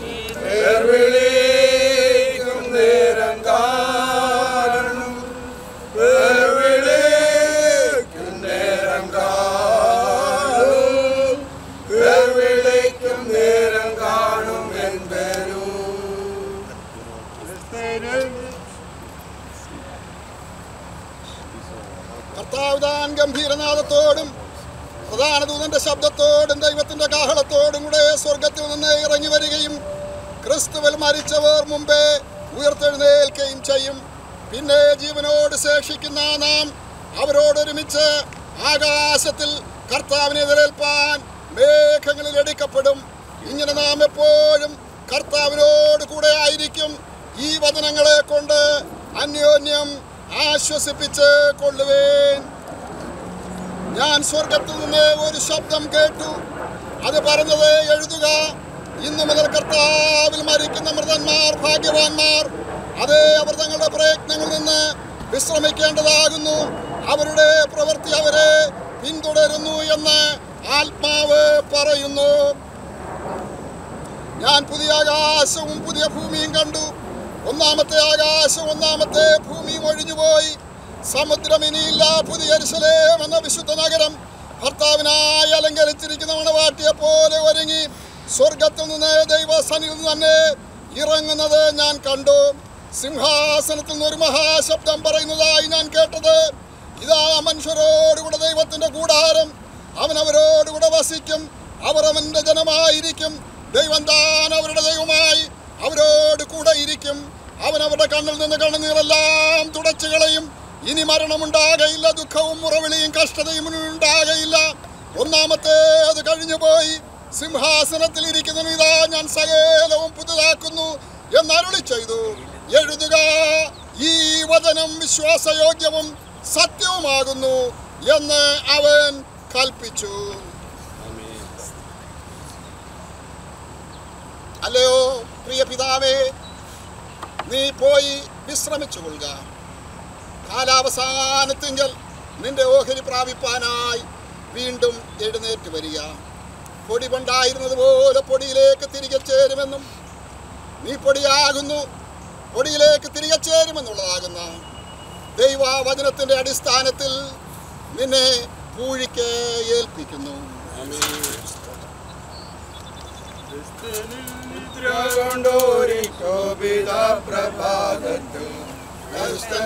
വിളിക്കും നേരം കാണും വിളിക്കും നേരം കാണും വിളിക്കും നേരം കാണും എന്തരും കർത്താവുതാൻ ഗംഭീരനാഥത്തോടും പ്രധാന ദൂതന്റെ ശബ്ദത്തോടും ദൈവത്തിന്റെ കാഹളത്തോടും കൂടെ സ്വർഗത്തിൽ നിന്ന് ഇറങ്ങി വരികയും ക്രിസ്തുവിൽ മരിച്ചവർ മുമ്പേ ഉയർത്തെഴുന്നേൽക്കുകയും ചെയ്യും പിന്നെ ജീവനോട് ശേഷിക്കുന്ന നാം അവരോടൊരുമിച്ച് ആകാശത്തിൽ കർത്താവിനെ എതിരേൽപ്പാൻ മേഘങ്ങളിൽ എടുക്കപ്പെടും ഇങ്ങനെ നാം എപ്പോഴും കർത്താവിനോട് കൂടെ ആയിരിക്കും ഈ വചനങ്ങളെ കൊണ്ട് അന്യോന്യം ആശ്വസിപ്പിച്ച് കൊള്ളുവേൻ ഞാൻ സ്വർഗത്തിൽ നിന്ന് ഒരു ശബ്ദം കേട്ടു അത് പറഞ്ഞത് എഴുതുക ഇന്നു മുതൽ കർത്താവിൽ മരിക്കുന്ന മൃതന്മാർ ഭാഗ്യവാന്മാർ അതേ അവർ തങ്ങളുടെ പ്രയത്നങ്ങളിൽ നിന്ന് വിശ്രമിക്കേണ്ടതാകുന്നു അവരുടെ പ്രവൃത്തി അവരെ പിന്തുടരുന്നു എന്ന് ആത്മാവ് പറയുന്നു ഞാൻ പുതിയ ആകാശവും പുതിയ ഭൂമിയും കണ്ടു ഒന്നാമത്തെ ആകാശം ഒന്നാമത്തെ ഭൂമിയും ഒഴിഞ്ഞുപോയി സമുദ്രം ഇനിയില്ല പുതിയ എരുസലേം എന്ന വിശുദ്ധ നഗരം ഭർത്താവിനായി അലങ്കരിച്ചിരിക്കുന്ന മണവാട്ടിയെ പോലെ ഒരുങ്ങി സ്വർഗത്തിൽ നിന്ന് ദൈവസനിൽ നിന്ന് തന്നെ ഇറങ്ങുന്നത് ഞാൻ കണ്ടു സിംഹാസനത്തിൽ നിന്ന് ഒരു മഹാശബ്ദം പറയുന്നതായി ഞാൻ കേട്ടത് ഇതാ മനുഷ്യരോടുകൂടെ ദൈവത്തിന്റെ കൂടാരം അവൻ അവരോടുകൂടെ വസിക്കും അവർ അവന്റെ ജനമായിരിക്കും ദൈവം താൻ അവരുടെ ദൈവമായി അവരോട് കൂടെ ഇരിക്കും അവൻ അവരുടെ കണ്ണിൽ നിന്ന് കണ്ണുനീരെല്ലാം തുടച്ചു കളയും ഇനി മരണമുണ്ടാകയില്ല ദുഃഖവും മുറവിളിയും കഷ്ടതയും ഉണ്ടാകയില്ല ഒന്നാമത്തെ അത് കഴിഞ്ഞു പോയി സിംഹാസനത്തിൽ ഇരിക്കുന്നതിന് ഇതാ ഞാൻ സകലവും പുതുതാക്കുന്നു എന്നരുളി ചെയ്തു എഴുതുക ഈ വചനം വിശ്വാസയോഗ്യവും സത്യവുമാകുന്നു എന്ന് അവൻ കൽപ്പിച്ചു അല്ലയോ പ്രിയ പിതാവേ നീ പോയി വിശ്രമിച്ചു കൊള്ളുക കാലാവസാനത്തിങ്കൽ നിന്റെ ഓഹരി പ്രാപിപ്പാനായി വീണ്ടും എഴുന്നേറ്റ് വരിക പൊടി കൊണ്ടായിരുന്നത് പോലെ പൊടിയിലേക്ക് തിരികെ ചേരുമെന്നും നീ പൊടിയാകുന്നു പൊടിയിലേക്ക് തിരികെ ചേരുമെന്നുള്ളതാകുന്ന ദൈവവചനത്തിന്റെ അടിസ്ഥാനത്തിൽ നിന്നെ പൂഴിക്ക് ഏൽപ്പിക്കുന്നു കൊണ്ടോരി ശോഭിത പ്രഭാതത്തിൽ ക്രിസ്തൻ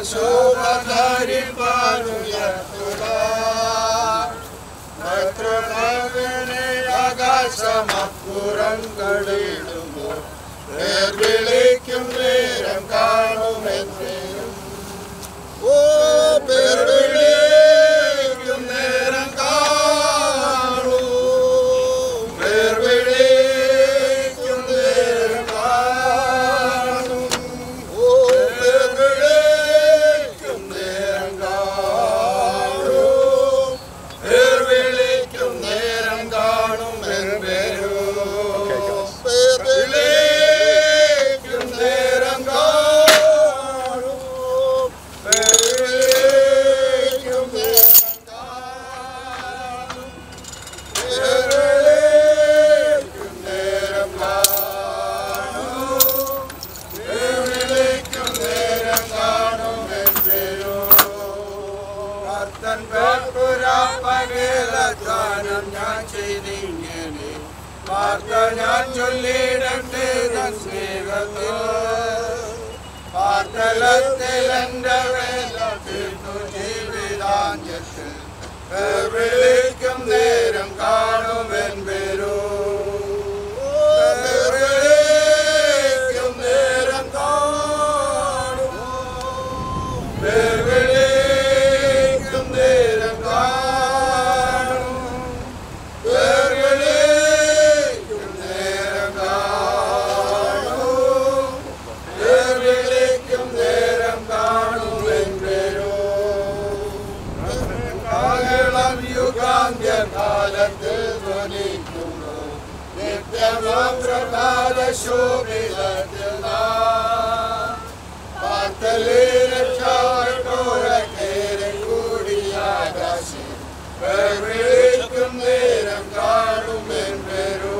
ശോഭധരിപ്പാനുയർത്തുക ഭദ്രമകനെ ആകാശമപ്പുറം കടിയിടുമ്പോൾ പേർ വിളിക്കും നേരം കാണുമെന്നേരും ഓ പേർ വിളിക്കും നേരം കാണൂ പേർ വിളിക്കും നേരം കാണും ഓ പേർ വിളിക്കും നേരം കാണും പേർ വിളിക്കും നേരം കാണും എന്നേരും പേർ വിളിക്കും നേരം കാണും പേർ വിളിക്കും നേരം കാണും പേർ വിളിക്കും നേരം കാണും പേർ വിളിക്കും നേരം കാണും എന്നേരും കർത്തൻ പകലത്താനം ഞാൻ ചെയ്തിങ്ങനെ വാർത്ത ഞാൻ ചൊല്ലിടട്ടെ തൻ സ്നേഹത്തിൽ പാർത്തലത്തിൽ എൻ്റെ വേല തീർത്തു ജീവിതാന്ത്യത്തിൽ പേർ വിളിക്കും നേരം കാണുമെൻ പേരോ പേർ വിളിക്കും നേരം കാണും പേർ വിളിക്കും നേരം കാണും പേർ വിളിക്കും നേരം കാണും പേർ വിളിക്കും നേരം കാണും എന്തേരോ കാലം യുഗാന്ത്യകാലത്തിൽ ധ്വനിക്കുന്നു നിത്യമാം പ്രഭാത ശോഭിതത്തിൽ പാർത്തലേ രക്ഷാട്ടോരക്കേരെ കൂടിയാകാശം പേർ വിളിക്കും നേരം കാണും എന്നേരോ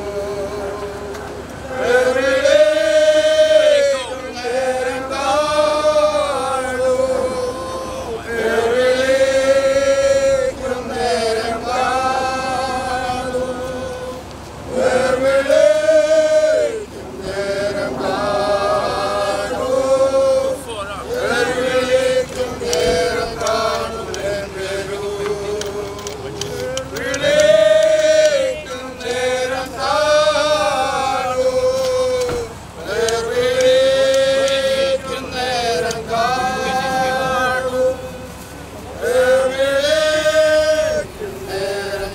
പേർ വിളിക്കും നേരം കാണും പേർ വിളിക്കും നേരം കാണും പേർ വിളിക്കും നേരം കാണും പേർ വിളിക്കും നേരം കാണും എന്നേരോ വിളിക്കും നേരം കാണും പേർ വിളിക്കും നേരം കാണും പേർ വിളിക്കും നേരം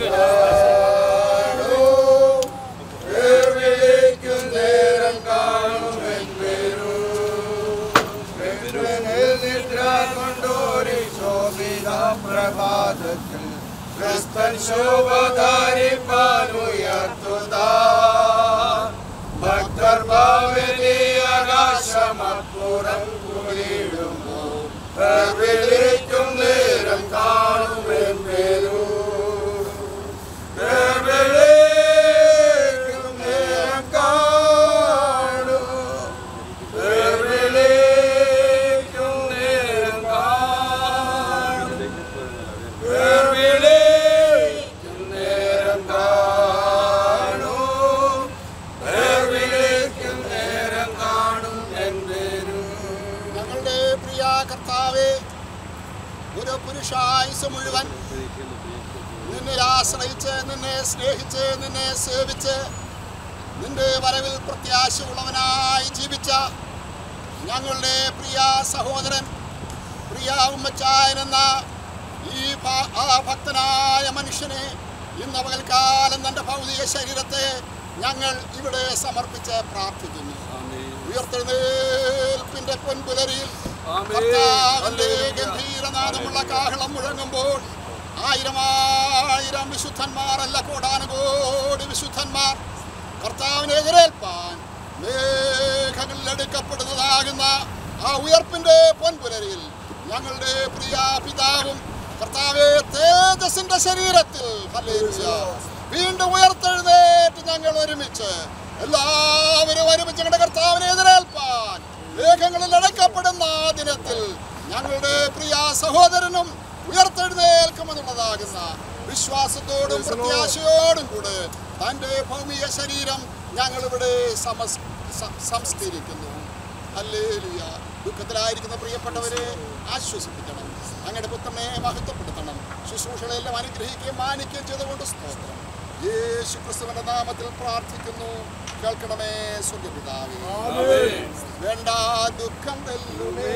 കാണും പേർ വിളിക്കും നേരം കാണും എന്നേരോ നിദ്ര കൊണ്ടോരി ശോഭിത പ്രഭാതത്തിൽ ക്രിസ്തൻ ശോഭധാരിപ്പാനുയർത്തുതാ ഭക്തർ ഭാവലി ആകാശമപ്പുറം കുളിടുമ്പോ വിളിക്കും നേരം കാണുമെൻ പേരൂ വിളിക്കും നേരം കാണും വിളിക്കും നേരം കാണും വിളിക്കും ഒരു പുരുഷായുസ് മുഴുവൻ നിന്നെ ആശ്രയിച്ച് നിന്നെ സ്നേഹിച്ച് നിന്നെ സേവിച്ച് നിന്റെ വരവിൽ പ്രത്യാശയുള്ളവനായി ജീവിച്ച ഞങ്ങളുടെ പ്രിയ സഹോദരൻ പ്രിയ ഉമ്മച്ചായൻ എന്ന ഈ ഭ- ആ ഭക്തനായ മനുഷ്യനെ ഇന്ന് പകൽക്കാലം തന്റെ ഭൗതിക ശരീരത്തെ ഞങ്ങൾ ഇവിടെ സമർപ്പിച്ച് പ്രാർത്ഥിക്കുന്നു ഉയർത്തെഴുന്നേൽപ്പിന്റെ പൊൻപുലരിയിൽ കർത്താവിന്റെ ഗംഭീരനാദമുള്ള കാഹളം മുഴങ്ങുമ്പോൾ ആയിരം ആയിരം വിശുദ്ധന്മാരല്ല കോടാനുകോടി വിശുദ്ധന്മാർ കർത്താവിനെ എതിരേൽപ്പാൻ മേഘങ്ങളിൽ എടുക്കപ്പെടുന്നതാകുന്ന ആ ഉയർപ്പിന്റെ പൊൻപുലരിയിൽ ഞങ്ങളുടെ പ്രിയ പിതാവും കർത്താവെ തേജസിന്റെ ശരീരത്തിൽ ഹല്ലേലൂയ. വീണ്ടും ഉയർത്തെഴുന്നേറ്റ് ഞങ്ങൾ ഒരുമിച്ച് എല്ലാവരും ഒരുമിച്ച് ഞങ്ങളുടെ കർത്താവിനെ എതിരേൽപ്പാൻ മേഘങ്ങളിൽ അടക്കപ്പെടുന്ന ആ ദിനത്തിൽ ഞങ്ങളുടെ പ്രിയ സഹോദരനും ഉയർത്തെഴുന്നേൽക്കുമെന്നുള്ളതാകുന്ന വിശ്വാസത്തോടും പ്രത്യാശയോടും കൂടെ തൻ്റെ ഭൗമിക ശരീരം ഞങ്ങളിവിടെ സമസ് സ- സംസ്കരിക്കുന്നു ഹല്ലേലൂയ ദുഃഖത്തിലായിരിക്കുന്ന പ്രിയപ്പെട്ടവരെ ആശ്വസിപ്പിക്കണം അങ്ങയുടെ പുത്രനെ മഹത്വപ്പെടുത്തണം ശുശ്രൂഷകളെല്ലാം അനുഗ്രഹിക്കുകയും മാനിക്കുകയും ചെയ്തുകൊണ്ട് സ്തോത്രം യേശു ക്രിസ്തുവിന്റെ നാമത്തിൽ പ്രാർത്ഥിക്കുന്നു കേൾക്കണമേ സ്വർഗപിതാവേ വേണ്ട ദുഃഖം തെല്ലുമേ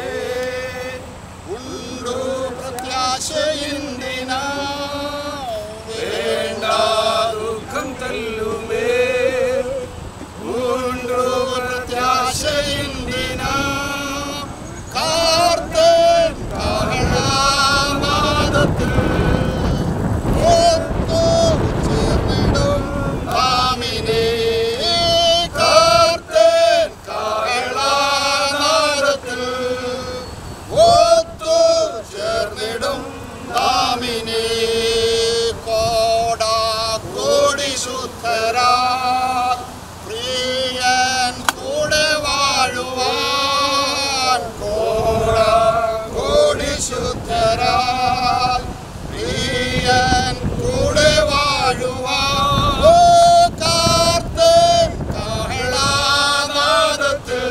ഉണ്ടു പ്രത്യാശയിന്ദിനാ വേണ്ട ദുഃഖം തെല്ലുമേ ഉണ്ടു പ്രത്യാശയിന്ദിനാ കാർത്തേൻ കാഹളനാദത്തിൽ ഒത്തു ചേർന്നിടും ആമിനേ കാർത്തേൻ കാഹളനാദത്തിൽ ഒത്തു ചേർന്നിടും നാമിനെ കോടാ കോടി ശുദ്ധരാ പ്രിയൻ കൂടെ വാഴുവാൻ കോടാ കോടി ശുദ്ധരാ പ്രിയൻ കൂടെ വാഴുവാൻ ഓ കാർത്തൻ കാഹളനാദത്തിൽ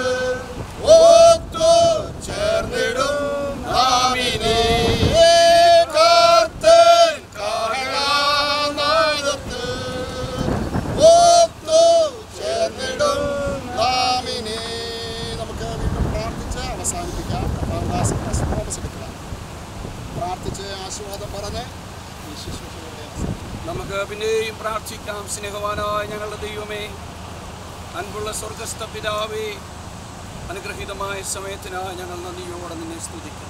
ഒത്തു ചേർന്നിടും നാമിനെ കാർത്തൻ കാഹളനാദത്തിൽ ഒത്തു ചേർന്നിടും നാമിനെ നമുക്ക് വീണ്ടും പ്രാർത്ഥിച്ച് അവസാനിപ്പിക്കാം കർത്താവദാസൻ തോമസ് എടുക്കുക പ്രാർത്ഥിച്ച് ആശീർവാദം പറഞ്ഞ് ഈ ശുശ്രൂഷകളുടെ അവസാനം നമുക്ക് പിന്നെയും പ്രാർത്ഥിക്കാം സ്നേഹവാനായ ഞങ്ങളുടെ ദൈവമേ അൻപുള്ള സ്വർഗസ്ഥ പിതാവേ അനുഗ്രഹീതമായ സമയത്തിനായി ഞങ്ങൾ നന്ദിയോടെ നിന്നെ സ്തുതിക്കും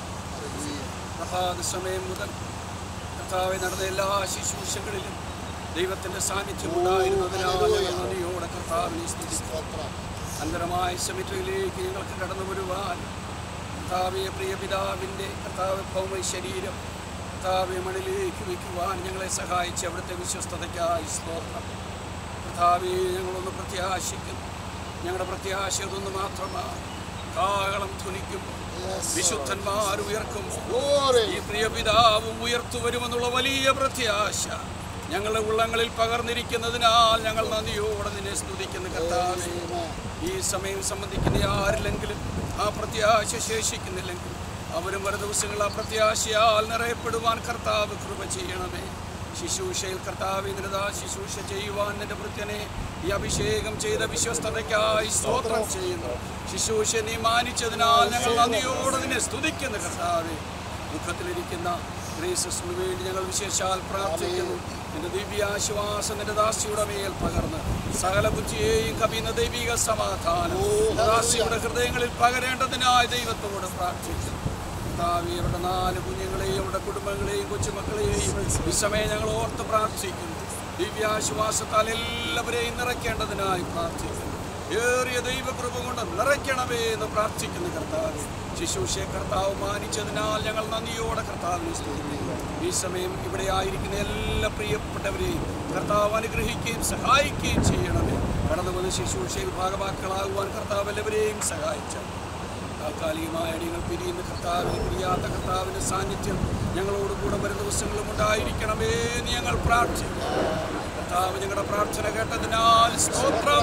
പ്രഭാത സമയം മുതൽ കർത്താവെ നടന്ന എല്ലാ ശുശ്രൂഷകളിലും ദൈവത്തിൻ്റെ സാന്നിധ്യം ഉണ്ടായിരുന്നതിനാൽ ഞങ്ങൾ നന്ദിയോടെ കർത്താവിനെ സ്തുതിക്കും അന്തരമായ സെമിറ്ററിയിലേക്ക് ഞങ്ങൾക്ക് കടന്നു വരുവാൻ കർത്താവെ പ്രിയ പിതാവിൻ്റെ കർത്താവ് ഭൗമ ശരീരം കർത്താവെ മണിലേക്ക് വയ്ക്കുവാൻ ഞങ്ങളെ സഹായിച്ച് അവിടുത്തെ വിശ്വസ്തതയ്ക്കായി സ്തോത്രം കർത്താവെ ഞങ്ങളൊന്ന് പ്രത്യാശിക്കുന്നു ഞങ്ങളുടെ പ്രത്യാശ അതൊന്ന് മാത്രമാണ് കാഹളം ധ്വനിക്കുമ്പോൾ വിശുദ്ധന്മാർ ഉയർക്കുമ്പോൾ ഈ പ്രിയ പിതാവും ഉയർത്തു വരുമെന്നുള്ള വലിയ പ്രത്യാശ ഞങ്ങളുടെ ഉള്ളങ്ങളിൽ പകർന്നിരിക്കുന്നതിനാൽ ഞങ്ങൾ നന്ദിയോടെ നിന്നെ സ്തുതിക്കുന്നു കർത്താവേ ഈ സമയം സംബന്ധിക്കുന്ന ആരില്ലെങ്കിലും ആ പ്രത്യാശ ശേഷിക്കുന്നില്ലെങ്കിൽ അവരും വരും ദിവസങ്ങൾ ആ പ്രത്യാശയാൽ നിറയപ്പെടുവാൻ കർത്താവ് കൃപ ചെയ്യണമേ ശുശ്രൂഷയിൽ കർത്താവ് നിരതാ ശുശ്രൂഷ ചെയ്യുവാൻ നിന്റെ ഭൃത്യനെ ഈ അഭിഷേകം ചെയ്ത വിശ്വസ്തതയ്ക്കായി സ്തോത്രം ചെയ്യുന്നു ശുശ്രൂഷ നീ മാനിച്ചതിനാൽ ഞങ്ങൾ നന്ദിയോടെ നിന്നെ സ്തുതിക്കുന്നു കർത്താവെ ദുഃഖത്തിലിരിക്കുന്ന ഗ്രേസസിന് വേണ്ടി ഞങ്ങൾ വിശേഷാൽ പ്രാർത്ഥിക്കുന്നു നിന്റെ ദിവ്യാശ്വാസം നിന്റെ ദാസിയുടെ മേൽ പകർന്ന് സകല ബുദ്ധിയെയും കവിയുന്ന ദൈവിക സമാധാനം നിന്റെ ദാസിയുടെ ഹൃദയങ്ങളിൽ പകരേണ്ടതിനായി ദൈവത്തോട് പ്രാർത്ഥിക്കുന്നു കർത്താവേ, അവരുടെ നാല് കുഞ്ഞുങ്ങളെയും അവരുടെ കുടുംബങ്ങളെയും കൊച്ചുമക്കളെയും ഈ സമയം ഞങ്ങൾ ഓർത്ത് പ്രാർത്ഥിക്കുന്നു ദിവ്യാശ്വാസത്താൽ എല്ലാവരെയും നിറയ്ക്കേണ്ടതിനായി പ്രാർത്ഥിക്കുന്നു ഏറിയ ദൈവകൃപ കൊണ്ട് നിറയ്ക്കണമേ എന്ന് പ്രാർത്ഥിക്കുന്നു കർത്താവ് ശിശുഷെ കർത്താവ് മാനിച്ചതിനാൽ ഞങ്ങൾ നന്ദിയോടെ കർത്താവിനെ സ്തുതിക്കുന്നു ഈ സമയം ഇവിടെ ആയിരിക്കുന്ന എല്ലാ പ്രിയപ്പെട്ടവരെയും കർത്താവ് അനുഗ്രഹിക്കുകയും സഹായിക്കുകയും ചെയ്യണമേ കടന്നു വന്ന് ശുശ്രൂഷയിൽ ഭാഗവാക്കളാകുവാൻ കർത്താവ് എല്ലാവരെയും സഹായിച്ചു താൽക്കാലികമായ അടിയങ്ങൾ പിരിയുന്ന കർത്താവിന് പിരിയാത്ത കർത്താവിന്റെ സാന്നിധ്യം ഞങ്ങളോട് കൂടെ വരും ദിവസങ്ങളും ഉണ്ടായിരിക്കണമേ എന്ന് ഞങ്ങൾ പ്രാർത്ഥിക്കുന്നു കർത്താവ് ഞങ്ങളുടെ പ്രാർത്ഥന കേട്ടതിനാൽ സ്തോത്രം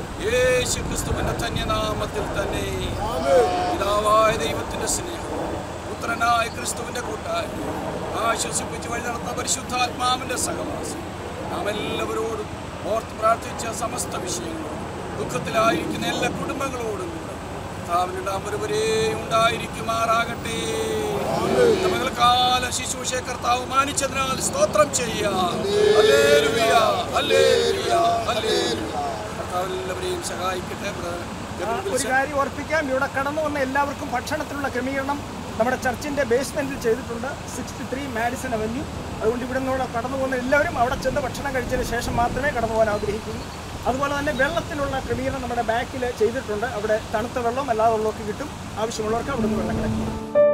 യേശു ക്രിസ്തുവിന്റെ ധന്യനാമത്തിൽ തന്നെ പിതാവായ ദൈവത്തിന്റെ സ്നേഹം പുത്രനായ ക്രിസ്തുവിന്റെ കൂട്ടായി ആശ്വസിപ്പിച്ച് വഴി നടത്തുന്ന പരിശുദ്ധാത്മാവിന്റെ സഹവാസം നാം എല്ലാവരോടും ഓർത്ത് പ്രാർത്ഥിച്ച സമസ്ത വിഷയങ്ങളോടും ദുഃഖത്തിലായിരിക്കുന്ന എല്ലാ കുടുംബങ്ങളോടും കൂടെ കർത്താവിനുണ്ടാകുന്നവരെ ഉണ്ടായിരിക്കുമാറാകട്ടെ കാല ശിശുഷ കർത്താവ് മാനിച്ചതിനാൽ സ്തോത്രം ചെയ്യാം ഹല്ലേലൂയ, ഹല്ലേലൂയ, ഹല്ലേലൂയ. കർത്താവ് എല്ലാവരെയും സഹായിക്കട്ടെ ബ്രദർ ഒരു കാര്യം ഓർപ്പിക്കാം ഇവിടെ കടന്നു വന്ന എല്ലാവർക്കും ഭക്ഷണത്തിനുള്ള ക്രമീകരണം നമ്മുടെ ചർച്ചിന്റെ ബേസ്മെന്റിൽ ചെയ്തിട്ടുണ്ട് സിക്സ്റ്റി ത്രീ മാഡിസൺ അവന്യൂ അതുകൊണ്ട് ഇവിടെ നിന്നുള്ള കടന്നു പോകുന്ന എല്ലാവരും അവിടെ ചെന്ന് ഭക്ഷണം കഴിച്ചതിന് ശേഷം മാത്രമേ കടന്നു പോകാൻ ആഗ്രഹിക്കുന്നു അതുപോലെ തന്നെ വെള്ളത്തിനുള്ള ക്രമീകരണം നമ്മുടെ ബാക്കിൽ ചെയ്തിട്ടുണ്ട് അവിടെ തണുത്ത വെള്ളം അല്ലാതെ വെള്ളമൊക്കെ കിട്ടും ആവശ്യമുള്ളവർക്ക് അവിടെ നിന്ന് വെള്ളം കിടക്കും